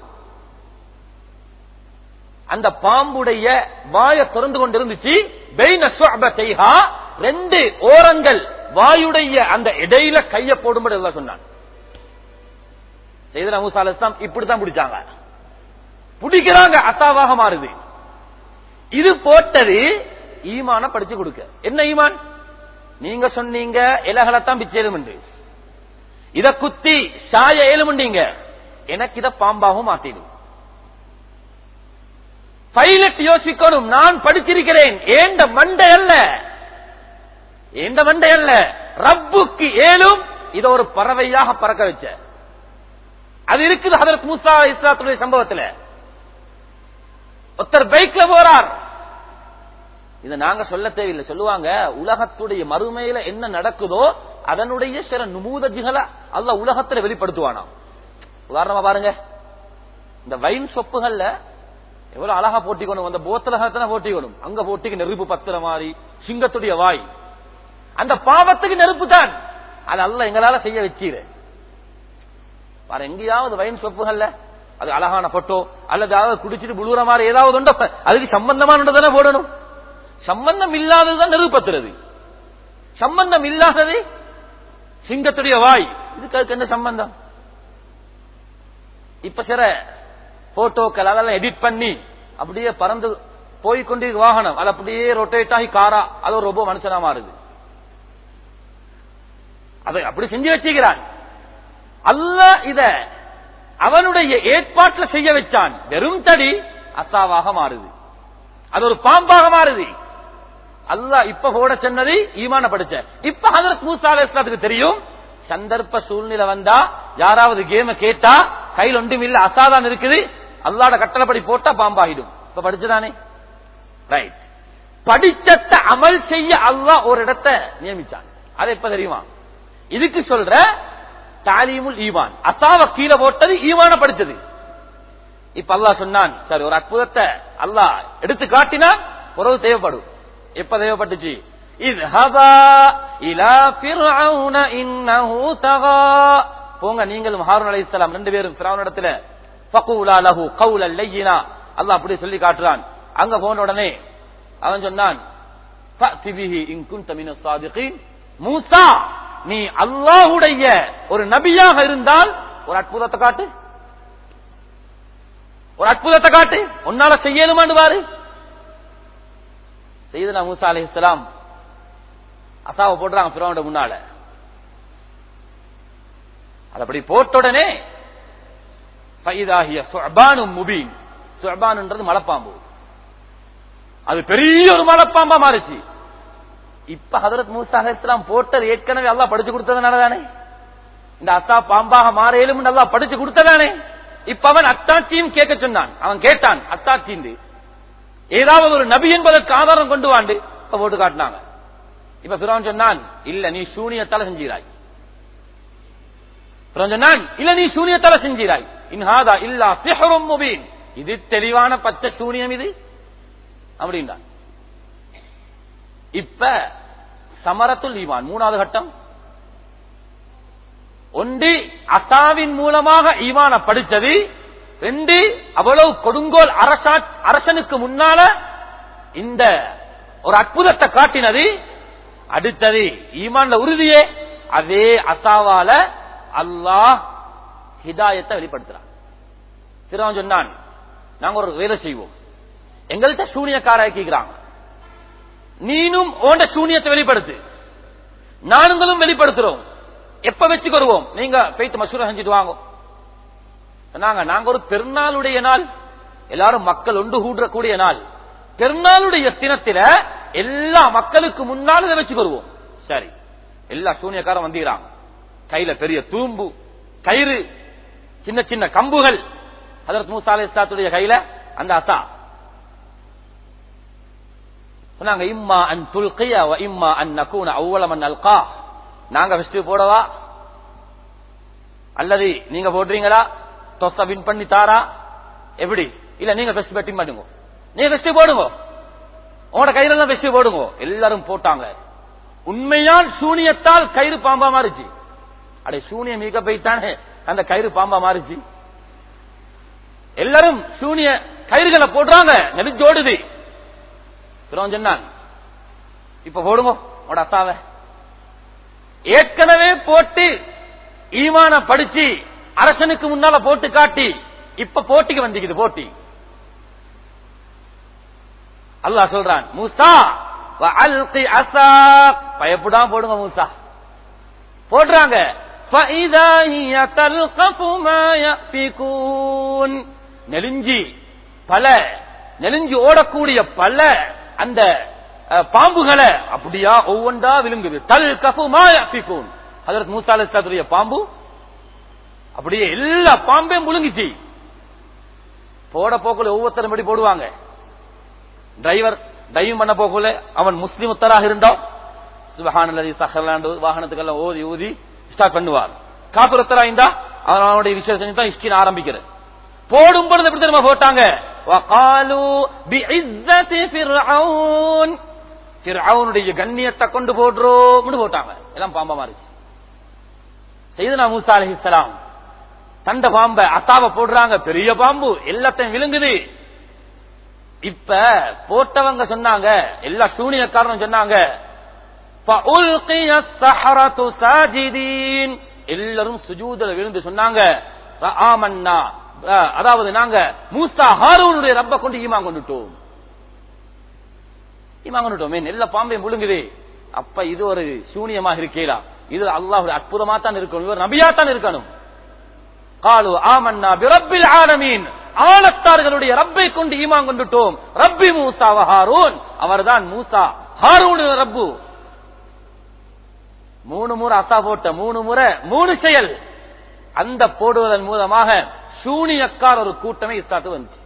அந்த பாம்புடைய வாய திறந்து கொண்டிருந்துச்சு பெய்ன சுஅபதைஹா ரெண்டு ஓரங்கள் வாயுடைய அந்த இடையில கைய போடும்படி எல்லாம் சொன்னான் செய்தனா மூசா அலைஹிஸ்ஸலாம் இப்படித்தான் பிடிச்சாங்க பிடிக்கிறாங்க அசாவாக மாறுது இது போட்டது ஈமான படிச்சு கொடுக்க என்ன ஈமான் நீங்க சொன்னீங்க இலகலத்தான் பிச்சேலும் இத குத்தி சாய ஏழுமுண்டீங்க எனக்கு இத பாம்பாகவும் மாத்திடும் பைலட் யோசிக்கணும் நான் படிச்சிருக்கிறேன் ஏண்ட மண்டை அல்ல ஏண்ட மண்டை அல்ல ரப்புக்கு ஏலும் இத ஒரு பறவையாக பறக்க வச்ச அது இருக்குது ஹதரத் மூசா இஸ்லாத்துடைய சம்பவத்துல ஒருத்தர் பைக்ல போறார் இதை நாங்க சொல்ல தேவையில்லை சொல்லுவாங்க உலகத்துடைய மறுமையில என்ன நடக்குதோ அதனுடைய சில நுமூதஜிகளை அல்ல உலகத்துல வெளிப்படுத்துவானாம் உதாரணமா பாருங்க இந்த வைன் சொப்புகள்ல எவ்வளவு அழகா போட்டிக்கணும் அந்த போத்தலகத்தனை போட்டிக்கணும் அங்க போட்டிக்கு நெருப்பு பத்துற மாதிரி சிங்கத்துடைய வாய் அந்த பாவத்துக்கு நெருப்பு தான் அது அல்ல எங்களால செய்ய வச்சீரு வேற எங்கேயாவது வைன் சொப்புகள்ல அது அழகான போட்டோ அல்லது அதாவது குடிச்சிட்டு புழுற மாதிரி ஏதாவது உண்டோ அதுக்கு சம்பந்தமான போடணும் சம்பந்தம் இல்லாததுதான் நெருப்பத்துறது சம்பந்தம் இல்லாதது சிங்கத்துடைய வாய் இதுக்கு அதுக்கு என்ன சம்பந்தம் இப்ப சில போட்டோக்கள் அதெல்லாம் எடிட் பண்ணி அப்படியே பறந்து போய்கொண்டு வாகனம் அது அப்படியே ரொட்டேட் ஆகி காரா அது ஒரு ரொம்ப மனுஷனா மாறுது அதை அப்படி செஞ்சு வச்சுக்கிறான் அல்ல இத அவனுடைய ஏற்பாட்டில் செய்ய வச்சான் வெறும் தடி அசாவாக மாறுது அது ஒரு பாம்பாக மாறுது அல்லா இப்ப போட சொன்னது ஈமான படிச்ச இப்ப ஹதரத் மூசா அலைஹிஸ்ஸலாத்துக்கு தெரியும் சந்தர்ப்ப சூழ்நிலை வந்தா யாராவது கேம கேட்டா கையில் ஒன்றும் இல்ல அசாதான் இருக்குது அல்லாட கட்டளைப்படி போட்டா பாம்பாகிடும் இப்ப படிச்சுதானே ரைட் படிச்சத்தை அமல் செய்ய அல்லாஹ் ஒரு இடத்தை நியமிச்சான் அது எப்ப தெரியுமா இதுக்கு சொல்ற தாலீமுல் ஈமான் அசாவ கீழே போட்டது ஈமான படிச்சது இப்ப அல்லாஹ் சொன்னான் சரி ஒரு அற்புதத்தை அல்லாஹ் எடுத்து காட்டினான் உறவு தேவைப்படும் எப்ப தேவைப்பட்டுச்சு இத்ஹபா இலா ஃபிர்அவுன இன்னஹு தகா போங்க நீங்களும் ஹாரூன் அலைஹிஸ்ஸலாம் ரெண்டு பேரும் ஃபிரௌனிடத்துல ஃபகூலா லஹு கௌலன் லையினா அல்லாஹ் அப்படி சொல்லி காட்டுறான் அங்க போன உடனே அவன் சொன்னான் ஃபஅதி பிஹி இன் குன்த மினஸ் சாதிகீன் மூசா நீ அல்லாஹ்வுடைய ஒரு நபியாக இருந்தால் ஒரு அற்புதத்தை காட்டு ஒரு அற்புதத்தை காட்டு உன்னால செய்யணுமான்னு பாரு செய்தனா மூசா அலைஹிஸ்ஸலாம் அசாவை போடுறாங்க பிறவனோட முன்னால அது அப்படி போட்ட உடனே ஃபைதாகிய சுஅபானு முபீன் சுஅபான்ன்றது மலைப்பாம்பு அது பெரிய ஒரு மலைப்பாம்பா மாறிச்சு இப்ப ஹதரத் மூசா அலைஹிஸ்ஸலாம் போட்டது ஏற்கனவே அல்லாஹ் படிச்சு கொடுத்ததுனால தானே இந்த அசா பாம்பாக மாறையிலும் நல்லா படிச்சு கொடுத்ததானே இப்ப அவன் அத்தாட்சியும் கேட்க சொன்னான் அவன் கேட்டான் அத்தாட்சி ஏதாவது ஒரு நபி என்பதற்கு ஆதாரம் கொண்டு வாண்டு இப்ப போட்டு காட்டினாங்க இப்ப பிறவன் சொன்னான் இல்ல நீ சூனியத்தால செஞ்சிராய் பிறவன் சொன்னான் இல்ல நீ சூனியத்தால செஞ்சிராய் இன்ஹாதா இல்லா சிஹரும் முபீன் இது தெளிவான பச்சை சூனியம் இது அப்படின்றான் இப்ப சமரத்துல் ஈமான் மூணாவது கட்டம் ஒன்று அசாவின் மூலமாக ஈமான படித்தது ரெண்டு அவ்வளவு கொடுங்கோல் அரசா அரசனுக்கு முன்னால இந்த ஒரு அற்புதத்தை காட்டினது அடுத்தது ஈமான்ல உறுதியே அதே அசாவால அல்லாஹ் ஹிதாயத்தை வெளிப்படுத்துறான் திருவன் சொன்னான் நாங்க ஒரு வேலை செய்வோம் எங்கள்கிட்ட சூனியக்கார கேட்கிறாங்க நீனும் ஓண்ட சூனியத்தை வெளிப்படுத்து நானுங்களும் வெளிப்படுத்துறோம் எப்ப வச்சுக்கொருவோம் நீங்க போயிட்டு மசூரா செஞ்சுட்டு வாங்க சொன்னாங்க நாங்க ஒரு பெருநாளுடைய நாள் எல்லாரும் மக்கள் ஒன்று கூடக்கூடிய நாள் பெருநாளுடைய தினத்தில எல்லா மக்களுக்கு முன்னால் இதை வச்சுக்கொருவோம் சரி எல்லா சூனியக்காரம் வந்துக்கிறாங்க கையில பெரிய தூம்பு கயிறு சின்ன சின்ன கம்புகள் அதற்கு மூசா அலைஹிஸ்ஸலாத்துடைய கையில அந்த அசா சொன்னாங்க இம்மா அன் துல்கிய வ இம்மா அன் நகூன அவ்வளம் அன் அல்கா நாங்க ஃபெஸ்டிவ் போடவா அல்லது நீங்க போடுறீங்களா தொச வின் பண்ணி தாரா எப்படி இல்ல நீங்க ஃபெஸ்ட் பேட்டிங் பண்ணுங்க நீங்க ஃபெஸ்ட் போடுங்க உங்களோட கையில எல்லாம் ஃபெஸ்ட் போடுங்க எல்லாரும் போட்டாங்க உண்மையால் சூனியத்தால் கயிறு பாம்பா மாறிச்சு அடே சூனியம் மீக்க போய்த்தானே அந்த கயிறு பாம்பா மாறிச்சு எல்லாரும் சூனிய கயிறுகளை போடுறாங்க நெடுஞ்சோடுது திருவன் சொன்னான் இப்ப போடுங்க உட அத்தாவ ஏற்கனவே போட்டு ஈமான படிச்சு அரசனுக்கு முன்னால போட்டு காட்டி இப்ப போட்டிக்கு வந்திக்குது போட்டி அல்லாஹ் சொல்றான் மூசா வஅல்கி அஸாக் பயப்படாம போடுங்க மூசா போடுறாங்க فَإِذَا هِيَ تَلْقَفُ مَا يَأْفِكُونَ நெலிஞ்சி பல நெலிஞ்சி ஓடக்கூடிய பல அந்த அஹ், பாம்புகளை அப்படியா ஒவ்வொன்றா விழுங்குது தல் கஃபு மா யாஃபிகூன் ஹஜரத் மூசா அலைஹிஸ்ஸலாத்துடைய பாம்பு அப்படியே எல்லா பாம்பையும் முழுங்கிச்சு போட போக்குல ஒவ்வொருத்தரும் படி போடுவாங்க டிரைவர் டிரைவ் பண்ண போக்குல அவன் முஸ்லிம் உத்தராக இருந்தால் சுபஹானல்லதி சஹர்லாண்டு வாகனத்துக்கெல்லாம் ஓதி ஊதி ஸ்டார்ட் பண்ணுவார் காப்புரத்தரா இருந்தா அவன் அவனுடைய விஷயம் செஞ்சு தான் இஸ்கின் ஆரம்பிக்கிறது போடும் பொழுது எப்படி தெரியுமா போட்டாங்க وقالوا بعزة فرعون ஃபிர்அவுனுடைய கண்ணியத்தை கொண்டு போடுறோம்னு போட்டாங்க எல்லாம் பாம்பா மாறிச்சு செய்தனா மூசா அலைஹிஸ்ஸலாம் தண்ட பாம்ப அசாவ போடுறாங்க பெரிய பாம்பு எல்லாத்தையும் விழுங்குது இப்ப போட்டவங்க சொன்னாங்க எல்லா சூனியக்காரனும் சொன்னாங்க فَأُلْقِيَ السَّحَرَةُ سَاجِدِينَ எல்லாரும் சுஜூதுல விழுந்து சொன்னாங்க ஆமன்னா அதாவது நாங்க மூசா ஹாரூனுடைய ரப்ப கொண்டு ஈமான் கொண்டுட்டோம் ஈமான் கொண்டுட்டோமே எல்லா பாம்பையும் முழுங்குது அப்ப இது ஒரு சூனியமாக இருக்கேலா இது அல்லாஹுடைய அற்புதமா தான் இருக்கணும் இவர் நபியா தான் இருக்கணும் காலு ஆமன்னா பிரப்பில் ஆலமீன் ஆலத்தார்களுடைய ரப்பை கொண்டு ஈமான் கொண்டுட்டோம் ரப்பி மூசா ஹாரூன் அவர்தான் மூசா ஹாரூன் ரப்பு மூணு முறை அசா போட்ட மூணு முறை மூணு செயல் அந்த போடுவதன் மூலமாக சூனியக்கார் ஒரு கூட்டமே இஸ்லாத்து வந்துச்சு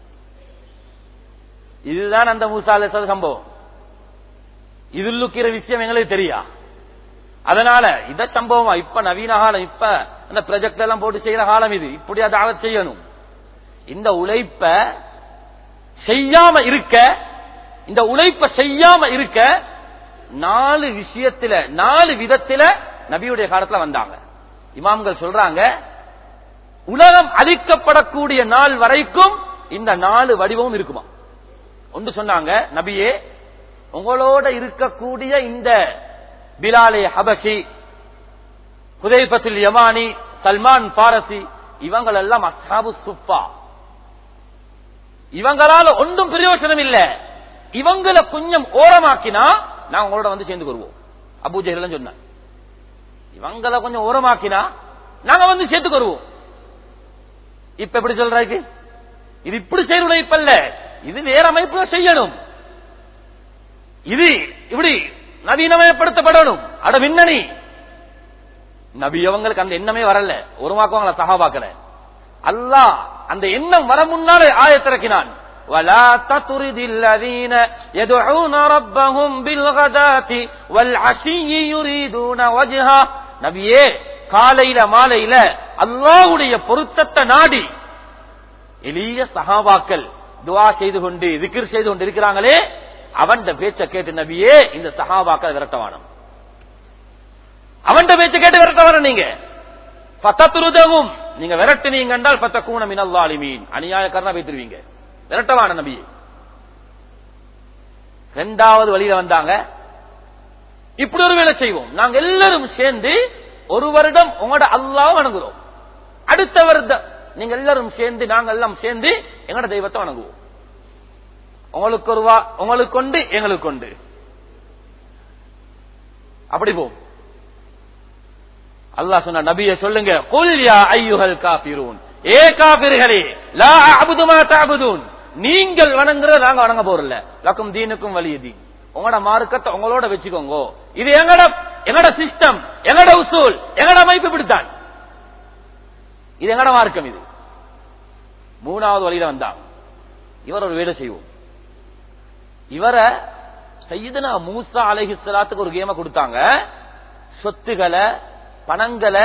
இதுதான் அந்த மூசால சம்பவம் இதுல்லுக்கிற விஷயம் எங்களுக்கு தெரியா அதனால இத சம்பவமா இப்ப நவீன காலம் இப்ப அந்த ப்ராஜெக்ட் எல்லாம் போட்டு செய்யற காலம் இது இப்படி அதை செய்யணும் இந்த உழைப்ப செய்யாம இருக்க இந்த உழைப்ப செய்யாம இருக்க நாலு விஷயத்துல நாலு விதத்துல நபியுடைய காலத்துல வந்தாங்க இமாம்கள் சொல்றாங்க உலகம் அழிக்கப்படக்கூடிய நாள் வரைக்கும் இந்த நாலு வடிவமும் இருக்குமா ஒன்று சொன்னாங்க நபியே உங்களோட இருக்கக்கூடிய இந்த பிலாலே ஹபஷி குதைபத்துல் யமானி சல்மான் பாரசி இவங்கள் எல்லாம் அசாபு சுப்பா இவங்களால ஒன்றும் பிரயோஜனம் இல்ல இவங்களை கொஞ்சம் ஓரமாக்கினா நான் உங்களோட வந்து சேர்ந்து வருவோம் அபூஜெல்லாம் சொன்னாங்க இவங்களை கொஞ்சம் ஓரமாக்கினா நாங்க வந்து சேர்த்து வருவோம் இப்ப எப்படி சொல்றாக்கு இது இப்படி செய்ய உழைப்பல்ல இது வேற அமைப்புல செய்யணும் இது இப்படி நவீனமயப்படுத்தப்படணும் அட மின்னணி நபி அவங்களுக்கு அந்த எண்ணமே வரல உருவாக்குவாங்கள சகாபாக்கல அல்லாஹ் அந்த எண்ணம் வர முன்னாலே ஆயத்திறக்கினான் ولا تطرد الذين يدعون ربهم بالغداة والعشي يريدون وجهه நபியே காலையில மாலையில அல்லாஹ்வுடைய பொருத்தத்தை நாடி எளிய சஹாபாக்கள் துவா செய்து கொண்டு திக்ர் செய்து கொண்டு இருக்கிறாங்களே அவன் பேச்ச கேட்டு நபியே இந்த சஹாபாக்கள் விரட்டவானம் அவன் பேச்ச கேட்டு விரட்டவான நீங்க பத்தத்துருதவும் நீங்க விரட்டுனீங்க என்றால் பத்த கூண மினல்லாலிமீன் அநியாயக்காரனா வைத்திருவீங்க விரட்டவான நபியே ரெண்டாவது வழியில வந்தாங்க இப்படி ஒரு வேலை செய்வோம் நாங்க எல்லாரும் சேர்ந்து ஒரு வருடம் உங்களோட அல்லாஹ் வணங்குறோம் அடுத்த வருடம் நீங்க எல்லாரும் சேர்ந்து நாங்க எல்லாம் சேர்ந்து எங்களோட தெய்வத்தை வணங்குவோம் உங்களுக்கு ஒரு வா உங்களுக்கு கொண்டு எங்களுக்கு கொண்டு அப்படி போம் அல்லாஹ் சொன்ன நபியை சொல்லுங்க குல் யா ஐயுஹல் காபிரூன் ஏ காபிர்களே லா அபுது மா தஅபுதூன் நீங்கள் வணங்குறத நாங்க வணங்க போறல லக்கும் தீனுக்கும் வலிய தீன் உங்களோட மார்க்கத்தை உங்களோட வச்சுக்கோங்க இது எங்கட எங்கட சிஸ்டம் எங்கட உசூல் எங்கட அமைப்பு இப்படித்தான் இது எங்கட மார்க்கம் இது மூணாவது வழியில வந்தாங்க இவர் ஒரு வேலை செய்வோம் இவரை சையதுனா மூசா அலைஹிஸ்ஸலாத்துக்கு ஒரு கேம கொடுத்தாங்க சொத்துகளை பணங்களை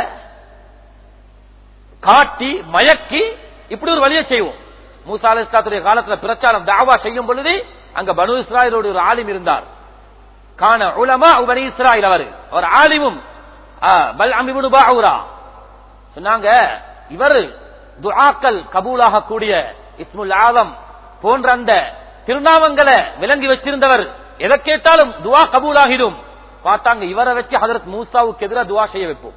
காட்டி மயக்கி இப்படி ஒரு வழியை செய்வோம் மூசா அலைஹிஸ்ஸலாத்துடைய காலத்துல பிரச்சாரம் தாவா செய்யும் பொழுது அங்க பனு இஸ்ராயலோட ஒரு ஆலிம் இருந்தார் காண உலமா பனி இஸ்ராயில் அவர் அவர் ஆலிமும் பல் அமிபுடு பாவுரா சொன்னாங்க இவர் துஆக்கள் கபூலாக கூடிய இஸ்முல் ஆலம் போன்ற அந்த திருநாமங்களை விளங்கி வச்சிருந்தவர் எதை கேட்டாலும் துவா கபூலாகிடும் பார்த்தாங்க இவரை வச்சு ஹதரத் மூசாவுக்கு எதிராக துவா செய்ய வைப்போம்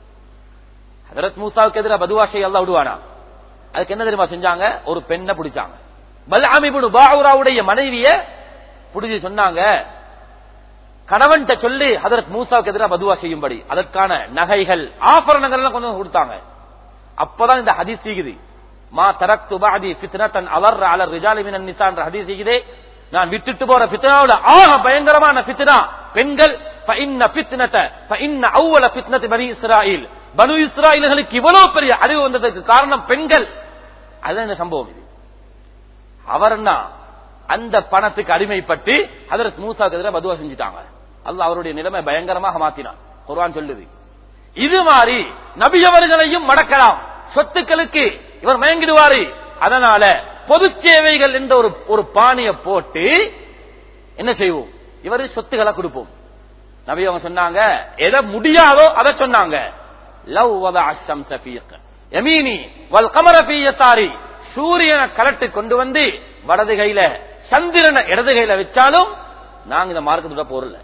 ஹதரத் மூசாவுக்கு எதிராக பதுவா செய்ய எல்லாம் விடுவானா அதுக்கு என்ன தெரியுமா செஞ்சாங்க ஒரு பெண்ணை பிடிச்சாங்க பல்ஆமிபுடு பாவுராவுடைய மனைவிய பிடிச்சி சொன்னாங்க கணவன்கிட்ட சொல்லி ஹதரத் மூசாவுக்கு எதிராக பதுவா செய்யும்படி அதற்கான நகைகள் ஆபரணங்கள் எல்லாம் கொண்டு வந்து கொடுத்தாங்க அப்பதான் இந்த ஹதீஸ் சீகுது மா தரக்து பாதி ஃபித்னத்தன் அலர் அலர் ரிஜாலி மினன் நிசான்ற ஹதீஸ் சீகுதே நான் விட்டுட்டு போற ஃபித்னாவுல ஆக பயங்கரமான ஃபித்னா பெண்கள் فإن فتنة فإن أول فتنة بني إسرائيل பனு இஸ்ராயல்களுக்கு இவ்வளவு பெரிய அறிவு வந்ததற்கு காரணம் பெண்கள் அதுதான் இந்த சம்பவம் இது அவர் என்ன அந்த பணத்துக்கு அடிமைப்பட்டு ஹதரத் மூசாக்கு எதிராக பதுவா செஞ்சுட்டாங்க அல்லாஹ் அவருடைய நிலைமை பயங்கரமாக மாத்தினான் குர்ஆன் சொல்லுது இது மாதிரி நபி அவர்களையும் மடக்கலாம் சொத்துக்களுக்கு இவர் மயங்கிடுவாரு அதனால பொது சேவைகள் என்ற ஒரு ஒரு பானையை போட்டு என்ன செய்வோம் இவர் சொத்துக்களை கொடுப்போம் நபி அவங்க சொன்னாங்க எதை முடியாதோ அதை சொன்னாங்க லவ் வத அஷம் சபீக் யமீனி வல் கமர பீயத்தாரி சூரியனை கலட்டு கொண்டு வந்து வடது கையில சந்திரனை இடது கையில வச்சாலும் நாங்க இந்த மார்க்கத்தோட போறல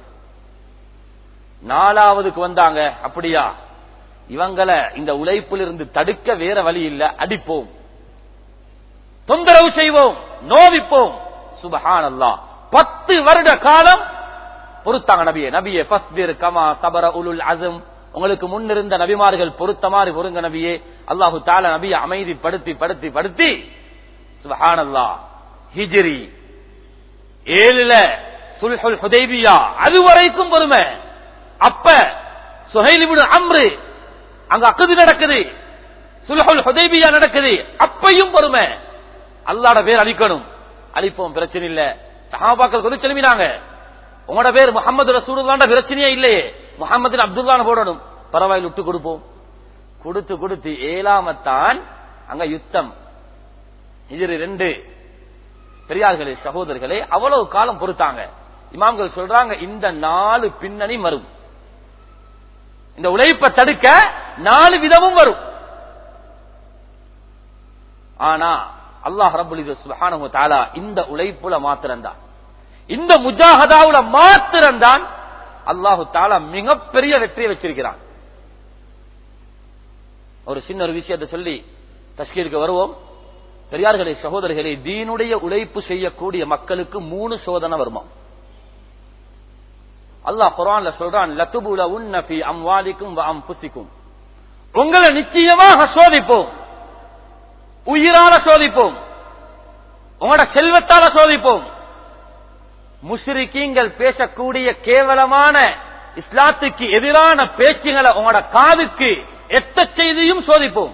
நாலாவதுக்கு வந்தாங்க அப்படியா இவங்களை இந்த உழைப்பில் இருந்து தடுக்க வேற வழி இல்ல அடிப்போம் தொந்தரவு செய்வோம் நோவிப்போம் சுபஹான் அல்லா பத்து வருட காலம் பொறுத்தாங்க நபியே நபியே ஃபஸ்பிர் கமா சபர உலுல் அசம் உங்களுக்கு முன்னிருந்த நபிமார்கள் பொறுத்த மாதிரி பொருங்க நபியே அல்லாஹு தால நபியை அமைதிப்படுத்தி படுத்தி படுத்தி சுபஹான் அல்லா ஹிஜ்ரி ஏழுல சுல்ஹுல் ஹுதைபியா அது வரைக்கும் பொறுமை அப்ப சுஹைலிபுடு அம்ரு அங்க அக்குது நடக்குது சுல்ஹுல் ஹுதைபியா நடக்குது அப்பையும் பொறுமை அல்லாட பேர் அழிக்கணும் அழிப்போம் பிரச்சனை இல்ல சஹாபாக்கள் கொண்டு செலுமினாங்க உங்களோட பேர் முகமது ரசூலுல்லாண்ட பிரச்சனையே இல்லையே முகமது அப்துல்லான போடணும் பரவாயில்ல விட்டு கொடுப்போம் கொடுத்து கொடுத்து ஏழாமத்தான் அங்க யுத்தம் இது ரெண்டு பெரியார்களே சகோதரர்களே அவ்வளவு காலம் பொறுத்தாங்க இமாம்கள் சொல்றாங்க இந்த நாலு பின்னணி வரும் இந்த உழைப்பை தடுக்க நாலு விதமும் வரும் ஆனா அல்லாஹ் ரபுல் சுஹானு தாலா இந்த உழைப்புல மாத்திரம்தான் இந்த முஜாஹதாவுல மாத்திரம்தான் அல்லாஹு தாலா மிகப்பெரிய வெற்றியை வச்சிருக்கிறான் ஒரு சின்ன ஒரு விஷயத்தை சொல்லி தஷ்கீருக்கு வருவோம் பெரியார்களே சகோதரர்களே தீனுடைய உழைப்பு செய்யக்கூடிய மக்களுக்கு மூணு சோதனை வருமா அல்லாஹ் குரான்ல சொல்றான் லத்துபுல உன்னபி அம்வாலிக்கும் அம் புசிக்கும் உங்களை நிச்சயமாக சோதிப்போம் உயிரால சோதிப்போம் உங்களோட செல்வத்தால சோதிப்போம் முஸ்ரிக்கீங்கள் பேசக்கூடிய கேவலமான இஸ்லாத்துக்கு எதிரான பேச்சுகளை உங்களோட காதுக்கு எத்த செய்தியும் சோதிப்போம்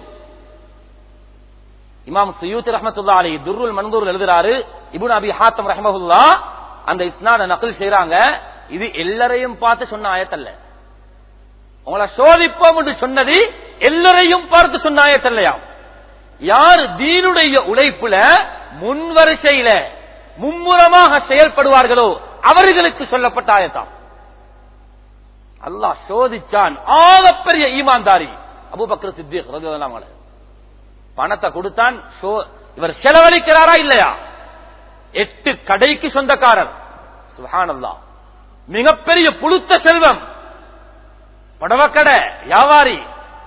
இமாம் சுயூத் ரஹமத்துல்லா அலி துருல் மன்தூர் எழுதுறாரு இபுன் அபி ஹாத்தம் ரஹமகுல்லா அந்த இஸ்னாத நகல் செய்யறாங்க இது எல்லாரையும் பார்த்து சொன்ன ஆயத்தல்ல உங்களை சோதிப்போம் என்று சொன்னது எல்லாரையும் பார்த்து சொன்ன ஆயத்தல்லையாம் யார் தீனுடைய உழைப்புல முன்வரிசையில மும்முரமாக செயல்படுவார்களோ அவர்களுக்கு சொல்லப்பட்ட ஆயத்தாம் அல்லாஹ் சோதிச்சான் ஆகப்பெரிய ஈமான்தாரி அபூபக்கர் சித்திக் ரலியல்லாஹு அன்ஹு பணத்தை கொடுத்தான் ஷோ- இவர் செலவழிக்கிறாரா இல்லையா எட்டு கடைக்கு சொந்தக்காரர் சுபஹானல்லாஹ் மிகப்பெரிய புழுத்த செல்வம் படவக்கடை வியாபாரி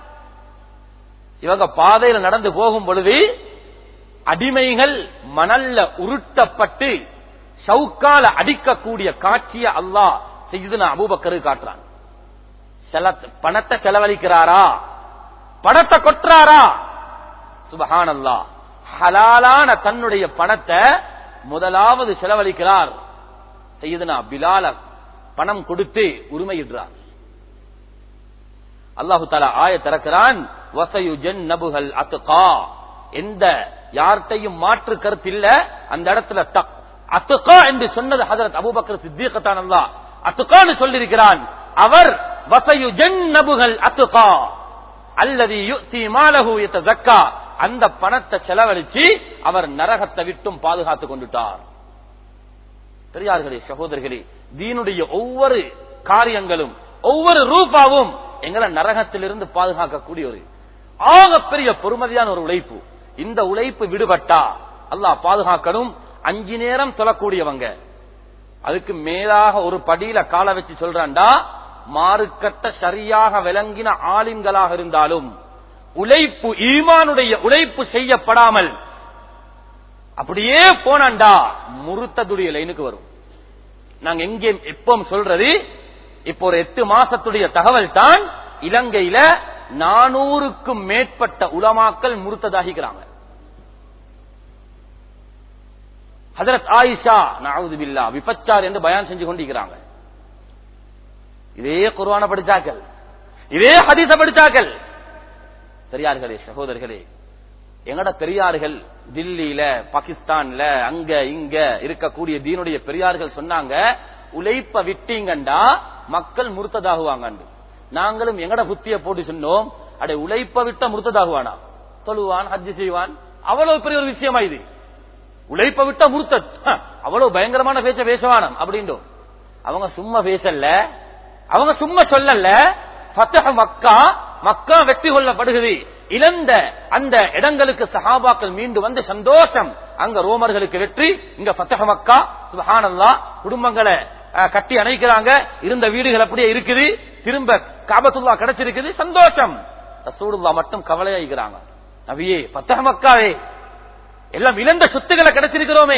இவங்க பாதையில நடந்து போகும் பொழுது அடிமைகள் மணல்ல உருட்டப்பட்டு சவுக்கால அடிக்கக்கூடிய காட்சியை அல்லாஹ் செய்து அபூபக்கரு காட்டுறான் செல- பணத்தை செலவழிக்கிறாரா பணத்தை கொட்டுறாரா சுபஹானல்லா ஹலாலான தன்னுடைய பணத்தை முதலாவது செலவழிக்கிறார் செய்யுதுனா பிலால பணம் கொடுத்து உரிமையிடுறார் அல்லாஹு தாலா ஆய திறக்கிறான் வசயு ஜென் நபுகள் அத்துகா எந்த யார்கிட்டையும் மாற்று கருத்து இல்ல அந்த இடத்துல தக் அத்துகா என்று சொன்னது ஹதரத் அபூபக்கர் சித்திகத்தான் அல்லா அத்துகான்னு சொல்லியிருக்கிறான் அவர் வசயு ஜென் நபுகள் அத்துகா அல்லது யுக்தி மாலகு ஜக்கா அந்த பணத்தை செலவழிச்சு அவர் நரகத்தை விட்டும் பாதுகாத்துக் கொண்டுட்டார் பெரியார்களே சகோதரர்களே தீனுடைய ஒவ்வொரு காரியங்களும் ஒவ்வொரு ரூபாவும் எங்களை நரகத்திலிருந்து பாதுகாக்கக்கூடிய ஒரு ஆகப்பெரிய பொறுமதியான ஒரு உழைப்பு இந்த உழைப்பு விடுபட்டா அல்லாஹ் பாதுகாக்கணும் அஞ்சு நேரம் தொழக்கூடியவங்க அதுக்கு மேலாக ஒரு படியில கால வச்சு சொல்றான்டா மாறுக்கட்ட சரியாக விளங்கின ஆலிம்களாக இருந்தாலும் உழைப்பு ஈமானுடைய உழைப்பு செய்யப்படாமல் அப்படியே போனாண்டா முருத்ததுடைய லைனுக்கு வரும் நாங்க எங்கே எப்பவும் சொல்றது இப்போ ஒரு எட்டு மாசத்துடைய தகவல் தான் இலங்கையில நானூறுக்கும் மேற்பட்ட உலமாக்கள் முருத்ததாகிக்கிறாங்க ஹதரத் ஆயிஷா நவுது பில்லா விபச்சார் என்று பயான் செஞ்சு கொண்டிருக்கிறாங்க இதே குர்ஆன படிச்சாக்கள் இதே ஹதீஸ படிச்சாக்கள் பெரியார்களே சகோதரர்களே எங்கட பெரியார்கள் தில்லியில பாகிஸ்தான்ல அங்க இங்க இருக்கக்கூடிய தீனுடைய பெரியார்கள் சொன்னாங்க உழைப்ப விட்டீங்கண்டா மக்கள் முறுத்ததாகுவாங்க நாங்களும் எங்கட புத்திய போட்டு சொன்னோம் அடே உழைப்ப விட்ட முறுத்ததாகுவானா தொழுவான் ஹஜ்ஜி செய்வான் அவ்வளவு பெரிய ஒரு விஷயமா இது உழைப்ப விட்ட முறுத்தத் ஹ, அவ்வளவு பயங்கரமான பேச்ச பேசுவானம் அப்படின்ட்டோம் அவங்க சும்மா பேசல அவங்க சும்மா சொல்லல ஃபத்தஹ் மக்கா மக்கா வெற்றி கொள்ளப்படுகிறது இழந்த அந்த இடங்களுக்கு சஹாபாக்கள் மீண்டு வந்து சந்தோஷம் அங்க ரோமர்களுக்கு வெற்றி இங்க ஃபத்தஹ் மக்கா சுபஹானல்லாஹ் குடும்பங்களை அஹ், கட்டி அணைக்கிறாங்க இருந்த வீடுகள் அப்படியே இருக்குது திரும்ப காபத்துல்லா கிடைச்சிருக்குது சந்தோஷம் ரசூலுல்லாஹ் மட்டும் கவலையாகிறாங்க நபியே ஃபத்தஹ் மக்காவே எல்லாம் இழந்த சொத்துக்களை கிடைச்சிருக்கிறோமே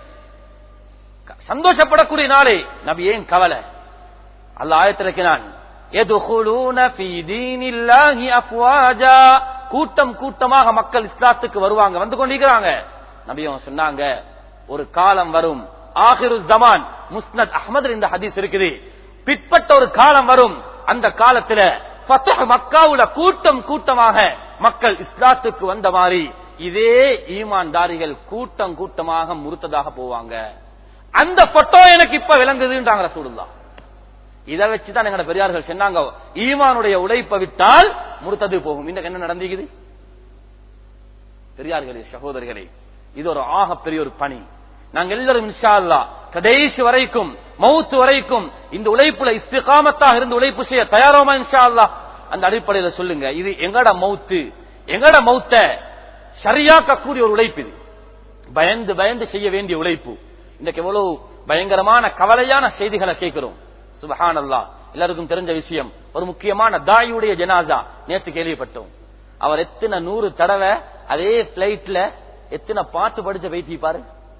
க- சந்தோஷப்படக்கூடிய நாளே நபி ஏன் கவலை அல்ல ஆயத்திறக்கினான் يَدْخُلُونَ فِي دِينِ اللَّهِ أَفْوَاجًا கூட்டம் கூட்டமாக மக்கள் இஸ்லாத்துக்கு வருவாங்க வந்து கொண்டிருக்கிறாங்க நபி அவங்க சொன்னாங்க ஒரு காலம் வரும் ஆஹிரு ஜமான் முஸ்னத் அஹ்மது இந்த ஹதீஸ் இருக்குது பிற்பட்ட ஒரு காலம் வரும் அந்த காலத்துல ஃபத்ஹ் மக்காவுல கூட்டம் கூட்டமாக மக்கள் இஸ்லாத்துக்கு வந்த மாதிரி இதே ஈமான்தாரிகள் கூட்டம் கூட்டமாக முறுத்ததாக போவாங்க அந்த போட்டோ எனக்கு இப்ப விளங்குதுன்றாங்க ரசூலுல்லாஹ் இதை வச்சுதான் எங்க பெரியார்கள் சொன்னாங்க ஈமானுடைய உழைப்பை விட்டால் முறுத்தது போகும் இந்த என்ன நடந்துக்குது பெரியார்களே சகோதரிகளே இது ஒரு ஆக பெரிய ஒரு பணி நாங்க எல்லாரும் இன்ஷா அல்லாஹ் கடைசி வரைக்கும் மவுத்து வரைக்கும் இந்த உழைப்புல இஸ்திகாமத்தாக இருந்து உழைப்பு செய்ய தயாரோமா இன்ஷா அல்லாஹ் அந்த அடிப்படையில சொல்லுங்க இது எங்கட மவுத்து எங்கட மௌத்த சரியாக்கக்கூடிய ஒரு உழைப்பு இது பயந்து பயந்து செய்ய வேண்டிய உழைப்பு இன்றைக்கு எவ்வளவு பயங்கரமான கவலையான செய்திகளை கேட்கிறோம் சுபஹான் அல்லா எல்லாருக்கும் தெரிஞ்ச விஷயம் ஒரு முக்கியமான தாயுடைய ஜனாசா நேற்று கேள்விப்பட்டோம் அவர் எத்தனை நூறு தடவை அதே பிளைட்ல எத்தனை பாட்டு படிச்ச வைத்தி பாரு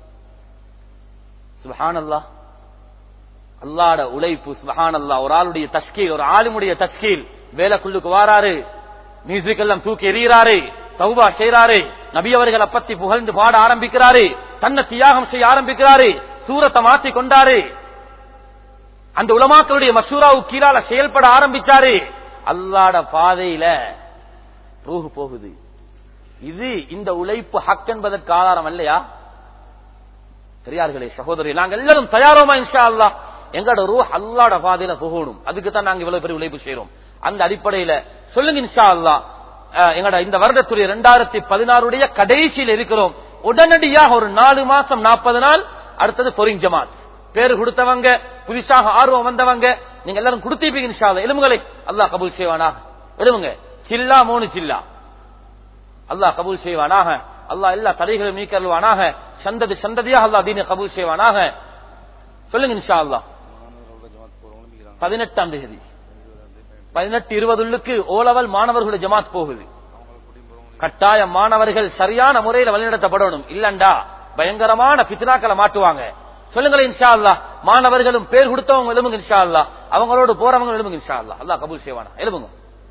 சுபஹான் அல்லா அல்லாட உழைப்பு சுபஹான் அல்லா ஒரு ஆளுடைய தஸ்கீல் ஒரு ஆளுமுடைய தஸ்கீல் வேலைக்குள்ளுக்கு வாராரு மியூசிக் எல்லாம் தூக்கி எறிகிறாரு தௌபா செய்யறாரு நபி அவர்களை பத்தி புகழ்ந்து பாட ஆரம்பிக்கிறாரு தன்னை தியாகம் செய்ய ஆரம்பிக்கிறாரு சூரத்தை மாத்தி கொண்டாரு அந்த உலமாக்களுடைய மசூராவு கீழால செயல்பட ஆரம்பிச்சாரு அல்லாட பாதையில ரூஹு போகுது இது இந்த உழைப்பு ஹக் என்பதற்கு ஆதாரம் இல்லையா பெரியார்களே சகோதரி நாங்க எல்லாரும் தயாரோமா இன்ஷா அல்லா எங்களோட ரூ அல்லாட பாதையில போகணும் அதுக்கு தான் நாங்க இவ்வளவு பெரிய உழைப்பு செய்யறோம் அந்த அடிப்படையில சொல்லுங்க இன்ஷா அல்லா அஹ், எங்களோட இந்த வருடத்துடைய இரண்டாயிரத்தி பதினாறுடைய கடைசியில் இருக்கிறோம் உடனடியாக ஒரு நாலு மாசம் நாற்பது நாள் அடுத்தது பொரிங் ஜமாத் பேரு கொடுத்தவங்க புதுசாக ஆர்வம் வந்தவங்க நீங்க எல்லாரும் கொடுத்தீப்பீங்க இன்ஷா அல்லா எலும்புகளை அல்லாஹ் கபூல் செய்வானா எழுவுங்க சில்லா மூணு சில்லா அல்லாஹ் கபூல் செய்வானாக அல்லாஹ் எல்லா தடைகளும் நீக்கல்வானாக சந்ததி சந்ததியாக அல்லாஹ் தீனை கபூல் செய்வானாக சொல்லுங்க இன்ஷா அல்லாஹ்
மாணவர்களோட ஜமாத் போறவங்களும் இருக்கிறாங்க
பதினெட்டாம் தேதி பதினெட்டு இருபதுள்ளுக்கு ஓலவல் மாணவர்களுடைய ஜமாத் போகுது
அவங்கள கூட்டிட்டு போறவங்க
கட்டாய மாணவர்கள் சரியான முறையில் வழிநடத்தப்படணும் இல்லண்டா பயங்கரமான பித்னாக்களை மாட்டுவாங்க சொல்லுங்களேன் இன்ஷா அல்லாஹ் மாணவர்களும் பேர் கொடுத்தவங்க எழுமுங்க இன்ஷா அல்லாஹ் அவங்களோடு போறவங்க எழுமுங்க இன்ஷா அல்லாஹ் அல்லாஹ் கபூல் செய்வானா எழுமுங்க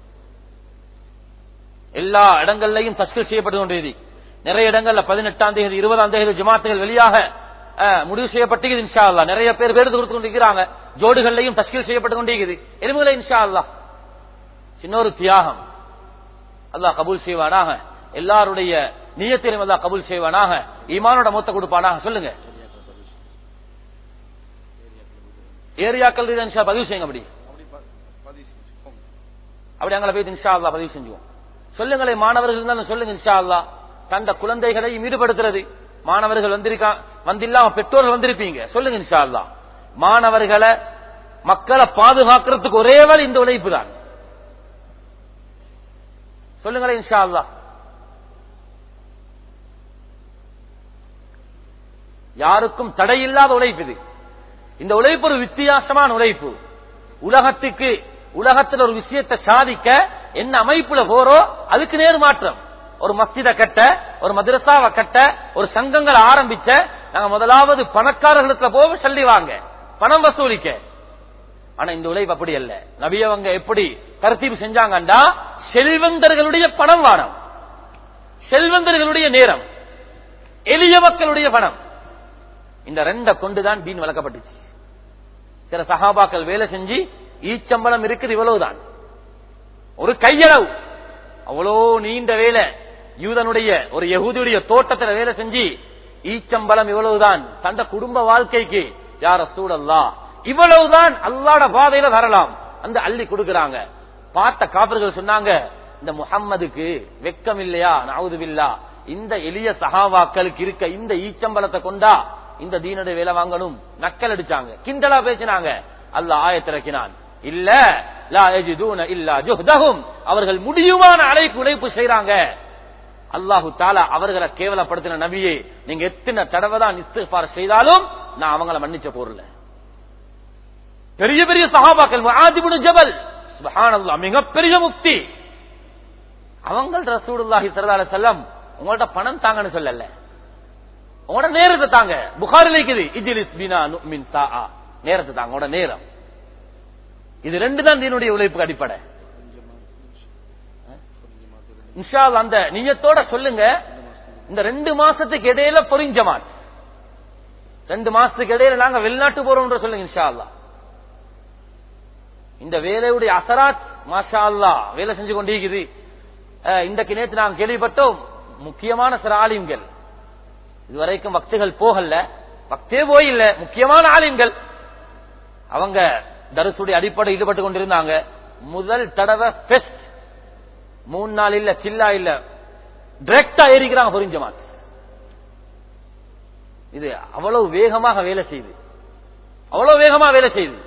எல்லா இடங்கள்லையும் தஸ்கீல் செய்யப்பட்டு கொண்டிருது நிறைய இடங்கள்ல பதினெட்டாம் தேதி இருபதாம் தேதி ஜமாத்துகள் வெளியாக அஹ், முடிவு செய்யப்பட்டிருக்குது இன்ஷா அல்லாஹ் நிறைய பேர் பேர் கொடுத்து கொண்டிருக்கிறாங்க ஜோடுகள்லையும் தஸ்கீல் செய்யப்பட்டு கொண்டிருக்குது எலும்புகளை இன்ஷா அல்லாஹ் சின்ன ஒரு தியாகம் அல்லாஹ் கபூல் செய்வானாக எல்லாருடைய நியத்திலும் அல்லாஹ் கபூல் செய்வானாக ஈமானோட மொத்த கொடுப்பானாக சொல்லுங்க ஏரியாக்கள் ரீதியா இன்ஷா பதிவு செய்யுங்க அப்படி
அப்படி ப- பதிவு செஞ்சுக்கோங்க
அப்படி அங்கே போய் இன்ஷா அல்லாஹ் பதிவு செஞ்சுவோம் சொல்லுங்களேன் மாணவர்கள் இருந்தாலும் சொல்லுங்க இன்ஷா அல்லாஹ் தந்த குழந்தைகளை ஈடுபடுத்துறது மாணவர்கள் வந்திருக்கா வந்தில்லாம பெற்றோர்கள் வந்திருப்பீங்க சொல்லுங்க இன்ஷா அல்லாஹ் மாணவர்களை மக்களை பாதுகாக்கிறதுக்கு ஒரே வழி இந்த உழைப்பு தான் சொல்லுங்களேன் இன்ஷா அல்லாஹ் யாருக்கும் தடையில்லாத உழைப்பு இது இந்த உழைப்பு ஒரு வித்தியாசமான உழைப்பு உலகத்துக்கு உலகத்தில் ஒரு விஷயத்தை சாதிக்க என்ன அமைப்புல போறோ அதுக்கு நேர் மாற்றம் ஒரு மஸ்ஜித கட்ட ஒரு மதரசாவை கட்ட ஒரு சங்கங்களை ஆரம்பிச்ச நாங்க முதலாவது பணக்காரர்களுக்கு போக சொல்லி வாங்க பணம் வசூலிக்க ஆனா இந்த உழைப்பு அப்படி அல்ல நபியவங்க எப்படி தரத்தீவு செஞ்சாங்கண்டா செல்வந்தர்களுடைய பணம் வானம் செல்வந்தர்களுடைய நேரம் எளிய மக்களுடைய பணம் இந்த ரெண்ட கொண்டுதான் தீன் வளர்க்கப்பட்டுச்சு சில சகாபாக்கள் வேலை செஞ்சு ஈச்சம்பளம் இருக்குது இவ்வளவுதான் ஒரு கையளவு அவ்வளோ நீண்ட வேலை யூதனுடைய ஒரு யகுதியுடைய தோட்டத்துல வேலை செஞ்சு ஈச்சம்பளம் இவ்வளவுதான் தந்த குடும்ப வாழ்க்கைக்கு யார சூழல்லா இவ்வளவுதான் அல்லாட பாதையில வரலாம் அந்த அள்ளி கொடுக்கறாங்க பார்த்த காப்பர்கள் சொன்னாங்க இந்த முஹம்மதுக்கு வெக்கம் இல்லையா நாவுதுபில்லா இந்த எளிய சகாவாக்களுக்கு இருக்க இந்த ஈச்சம்பளத்தை கொண்டா இந்த தீனுடைய வேலை வாங்கணும் நக்கல் அடிச்சாங்க கிண்டலா பேசினாங்க அல்லாஹ் ஆயத்திறக்கினான் இல்ல லா யஜிதூன இல்லா ஜுஹ்தஹும் அவர்கள் முடியுமான அழைப்பு உழைப்பு செய்றாங்க அல்லாஹு தாலா அவர்களை கேவலப்படுத்தின நபியே நீங்க எத்தனை தடவை தான் இஸ்திஃபார் செய்தாலும் நான் அவங்கள மன்னிச்ச போறல பெரிய பெரிய சஹாபாக்கள் முஆதிபுன் ஜபல் சுப்ஹானல்லாஹ் மிகப்பெரிய முக்தி அவங்க ரசூலுல்லாஹி ஸல்லல்லாஹு அலைஹி வஸல்லம் உங்கள்ட்ட பணம் தாங்கன்னு சொல்லல உங்களோட நேரத்தை தாங்க புகாரில் இருக்குது இஜிலிஸ் பினா நுமின் சாஆ நேரத்தை தாங்க உங்களோட நேரம் இது ரெண்டு தான் தீனுடைய உழைப்புக்கு அடிப்படை இன்ஷா அல்லாஹ் அந்த நியத்தோட சொல்லுங்க இந்த ரெண்டு மாசத்துக்கு இடையில பொறிஞ்சமான் ரெண்டு மாசத்துக்கு இடையில நாங்க வெளிநாட்டு போறோம் சொல்லுங்க இன்ஷா அல்லாஹ் இந்த வேலையுடைய அசராத் மாஷா அல்லாஹ் வேலை செஞ்சு கொண்டிருக்குது அஹ், இன்றைக்கு நேற்று நாங்கள் கேள்விப்பட்டோம் முக்கியமான சில ஆலிம்கள் இதுவரைக்கும் பக்திகள் போகல பக்தே போயில்ல முக்கியமான ஆலிம்கள் அவங்க தரிசுடைய அடிப்படை ஈடுபட்டு கொண்டிருந்தாங்க முதல் தடவை பெஸ்ட் மூணு நாள் இல்ல சில்லா இல்ல டிரெக்டா ஏறிக்கிறாங்க புரிஞ்சமான் இது அவ்வளவு வேகமாக வேலை செய்யுது அவ்வளவு வேகமா வேலை செய்யுது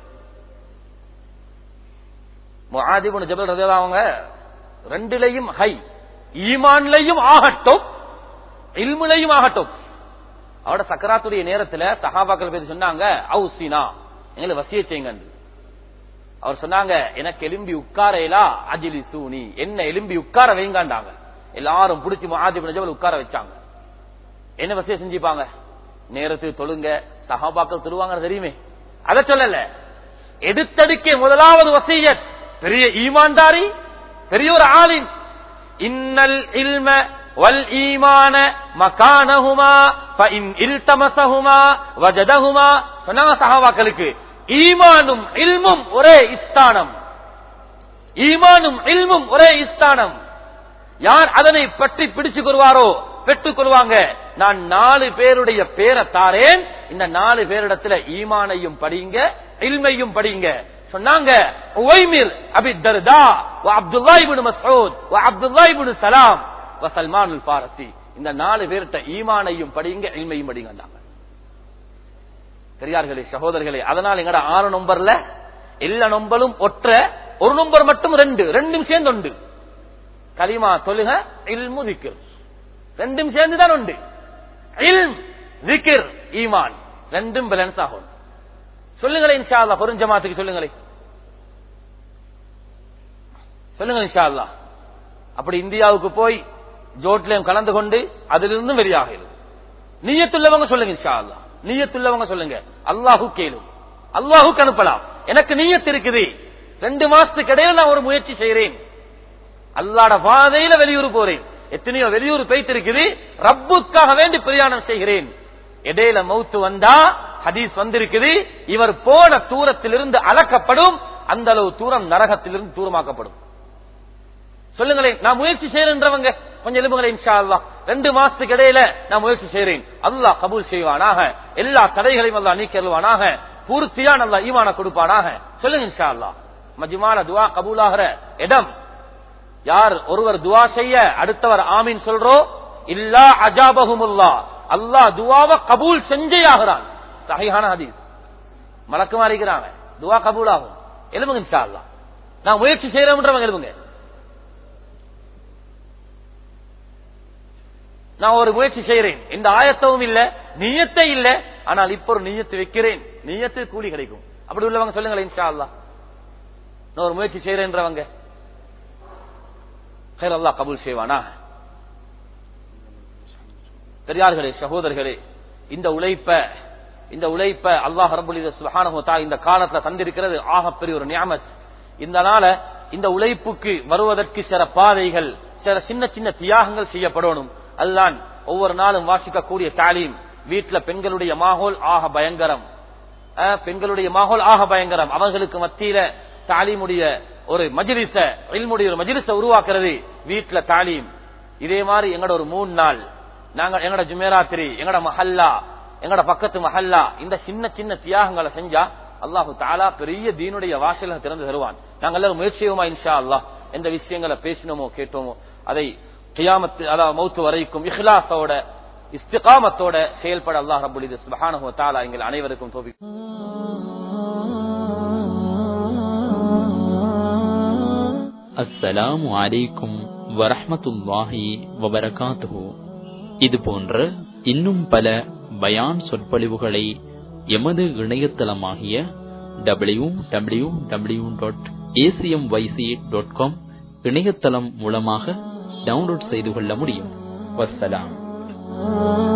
முஆதிபுன் ஜபல் ரலியல்லாஹு அவங்க ரெண்டுலயும் ஹை ஈமான்லயும் ஆகட்டும் இல்முலையும் ஆகட்டும் அவட சக்கராத்துடைய நேரத்துல சஹாபாக்கள் பேர் சொன்னாங்க அவுசினா எங்களை வசிய செய்யுங்க அவர் சொன்னாங்க எனக்கு எலும்பி உட்காரையிலா அஜிலி சூனி என்ன எலும்பி உட்கார வைங்காண்டாங்க எல்லாரும் பிடிச்சி முஆதிபுன் ஜபல் உட்கார வச்சாங்க என்ன வசிய செஞ்சுப்பாங்க நேரத்துக்கு தொழுங்க சஹாபாக்கள் தொழுவாங்க தெரியுமே அதை சொல்லல எடுத்தடுக்கே முதலாவது வசியத் பெரிய ஈமான்தாரி பெரிய ஒரு ஆலிம் இன்னல் இல்ம வல் ஈமான மகானஹுமா ஃபஇன் இல்தமஸஹுமா வஜதஹுமா சொன்னாங்க சஹாபாக்களுக்கு ஈமானும் இல்மும் ஒரே ஸ்தானம் ஈமானும் இல்மும் ஒரே ஸ்தானம் யார் அதனை பற்றி பிடிச்சு கொள்வாரோ பெற்றுக் கொள்வாங்க நான் நாலு பேருடைய பேரை தாரேன் இந்த நாலு பேரிடத்துல ஈமானையும் படிங்க இல்மையும் படிங்க சொன்னாங்க உவைமிர் அபி தர்தா வ அப்துல்லா இப்னு மஸ்ஊத் வ அப்துல்லா இப்னு சலாம் வ சல்மானுல் பாரசி இந்த நாலு பேர்கிட்ட ஈமானையும் படிங்க இல்மையும் படிங்கன்னாங்க பெரியார்களே சகோதரர்களே அதனால எங்கட ஆறு நம்பர்ல எல்லா நம்பரும் ஒற்ற ஒரு நம்பர் மட்டும் ரெண்டு ரெண்டும் சேர்ந்து உண்டு கலிமா தொழுக இல்மு திக்ர் ரெண்டும் சேர்ந்துதான் உண்டு இல்ம் திக்ர் ஈமான் ரெண்டும் பேலன்ஸ் ஆகும் சொல்லுங்களேன் இன்ஷா அல்லாஹ் பொருஞ்சமாத்துக்கு சொல்லுங்களேன் சொல்லுங்க இன்ஷா அல்லாஹ் அப்படி இந்தியாவுக்கு போய் ஜோட்லயும் கலந்து கொண்டு அதிலிருந்தும் வெளியாகிறது நீயத்துள்ளவங்க சொல்லுங்க இன்ஷா அல்லாஹ் நீயத்துள்ளவங்க சொல்லுங்க அல்லாஹு கேளும் அல்லாஹுக்கு அனுப்பலாம் எனக்கு நீயத்து இருக்குது ரெண்டு மாசத்துக்கு இடையில நான் ஒரு முயற்சி செய்கிறேன் அல்லாட பாதையில வெளியூர் போறேன் எத்தனையோ வெளியூர் போயிட்டு இருக்குது ரப்புக்காக வேண்டி பிரயாணம் செய்கிறேன் இடையில மௌத்து வந்தா ஹதீஸ் வந்திருக்குது இவர் போன தூரத்திலிருந்து அளக்கப்படும் அந்த அளவு தூரம் நரகத்திலிருந்து தூரமாக்கப்படும் சொல்லுங்களேன் நான் முயற்சி செய்யறேன்றவங்க கொஞ்சம் எழுப்புங்களேன் இன்ஷா அல்லாஹ் ரெண்டு மாசத்துக்கு இடையில நான் முயற்சி செய்றேன் அல்லாஹ் கபூல் செய்வானாக எல்லா தடைகளையும் அல்லாஹ் நீக்கிடுவானாக பூர்த்தியா நல்லா ஈமான கொடுப்பானாக சொல்லுங்க இன்ஷா அல்லாஹ் மஜ்மால துவா கபூலாகிற இடம் யார் ஒருவர் துவா செய்ய அடுத்தவர் ஆமீன் சொல்றோ இல்லா அஜாபகுமுல்லா அல்லாஹ் துவாவை கபூல் செஞ்சே ஆகிறான் சஹீஹான ஹதீஸ் மலக்கு மாறிக்கிறாங்க துவா கபூல் ஆகும் எழுப்புங்க இன்ஷா அல்லாஹ் நான் முயற்சி செய்யறோம்ன்றவங்க எழுப்புங்க நான் ஒரு முயற்சி செய்கிறேன் இந்த ஆயத்தவும் இல்ல நீயத்தை இல்ல ஆனால் இப்ப ஒரு நீயத்து வைக்கிறேன் நீயத்து கூலி கிடைக்கும் அப்படி உள்ளவங்க சொல்லுங்களேன் இன்ஷா அல்லாஹ் நான் ஒரு முயற்சி செய்யறேன்றவங்க ஹைர் அல்லாஹ் கபூல் செய்வானா பெரியார்களே சகோதரர்களே இந்த உழைப்ப இந்த உழைப்ப அல்லாஹ் ரபுல் சுபஹானஹு தஆலா இந்த காலத்துல தந்திருக்கிறது ஆகப்பெரிய ஒரு நியாமத் இந்த நாள இந்த உழைப்புக்கு வருவதற்கு சில பாதைகள் சில சின்ன சின்ன தியாகங்கள் செய்யப்படணும் அதுதான் ஒவ்வொரு நாளும் வாசிக்கக்கூடிய தாலீம் வீட்டுல பெண்களுடைய மாகோல் ஆக பயங்கரம் அஹ், பெண்களுடைய மாகோல் ஆக பயங்கரம் அவர்களுக்கு மத்தியில தாலீமுடைய ஒரு மஜிலிச இல்முடைய ஒரு மஜிலிச உருவாக்குறது வீட்டுல தாலீம் இதே மாதிரி எங்கட ஒரு மூணு நாள் நாங்க எங்கட ஜுமேராத்திரி எங்கட மஹல்லா எங்கட பக்கத்து மஹல்லா இந்த சின்ன சின்ன தியாகங்களை செஞ்சா அல்லாஹு தாலா பெரிய தீனுடைய வாசல திறந்து தருவான் நாங்க எல்லாரும் முயற்சி செய்வோமா இன்ஷா அல்லாஹ் எந்த விஷயங்களை பேசினோமோ கேட்டோமோ அதை கியாமத்து அதாவது மௌத்து வரைக்கும் இஹ்லாஸோட இஸ்திகாமத்தோட செயல்பட அல்லாஹ் ரபுல் இது சுபஹானஹு வ தஆலா எங்கள் அனைவருக்கும் தோபி
அஸ்ஸலாமு அலைக்கும் வரஹ்மத்துல்லாஹி வபரகாத்துஹு இது போன்ற இன்னும் பல பயான் சொற்பொழிவுகளை எமது இணையதளமாகிய W W W dot ACM YC dot com இணையதளம் மூலமாக டவுன்லோட் செய்து கொள்ள முடியும் வஸ்ஸலாம்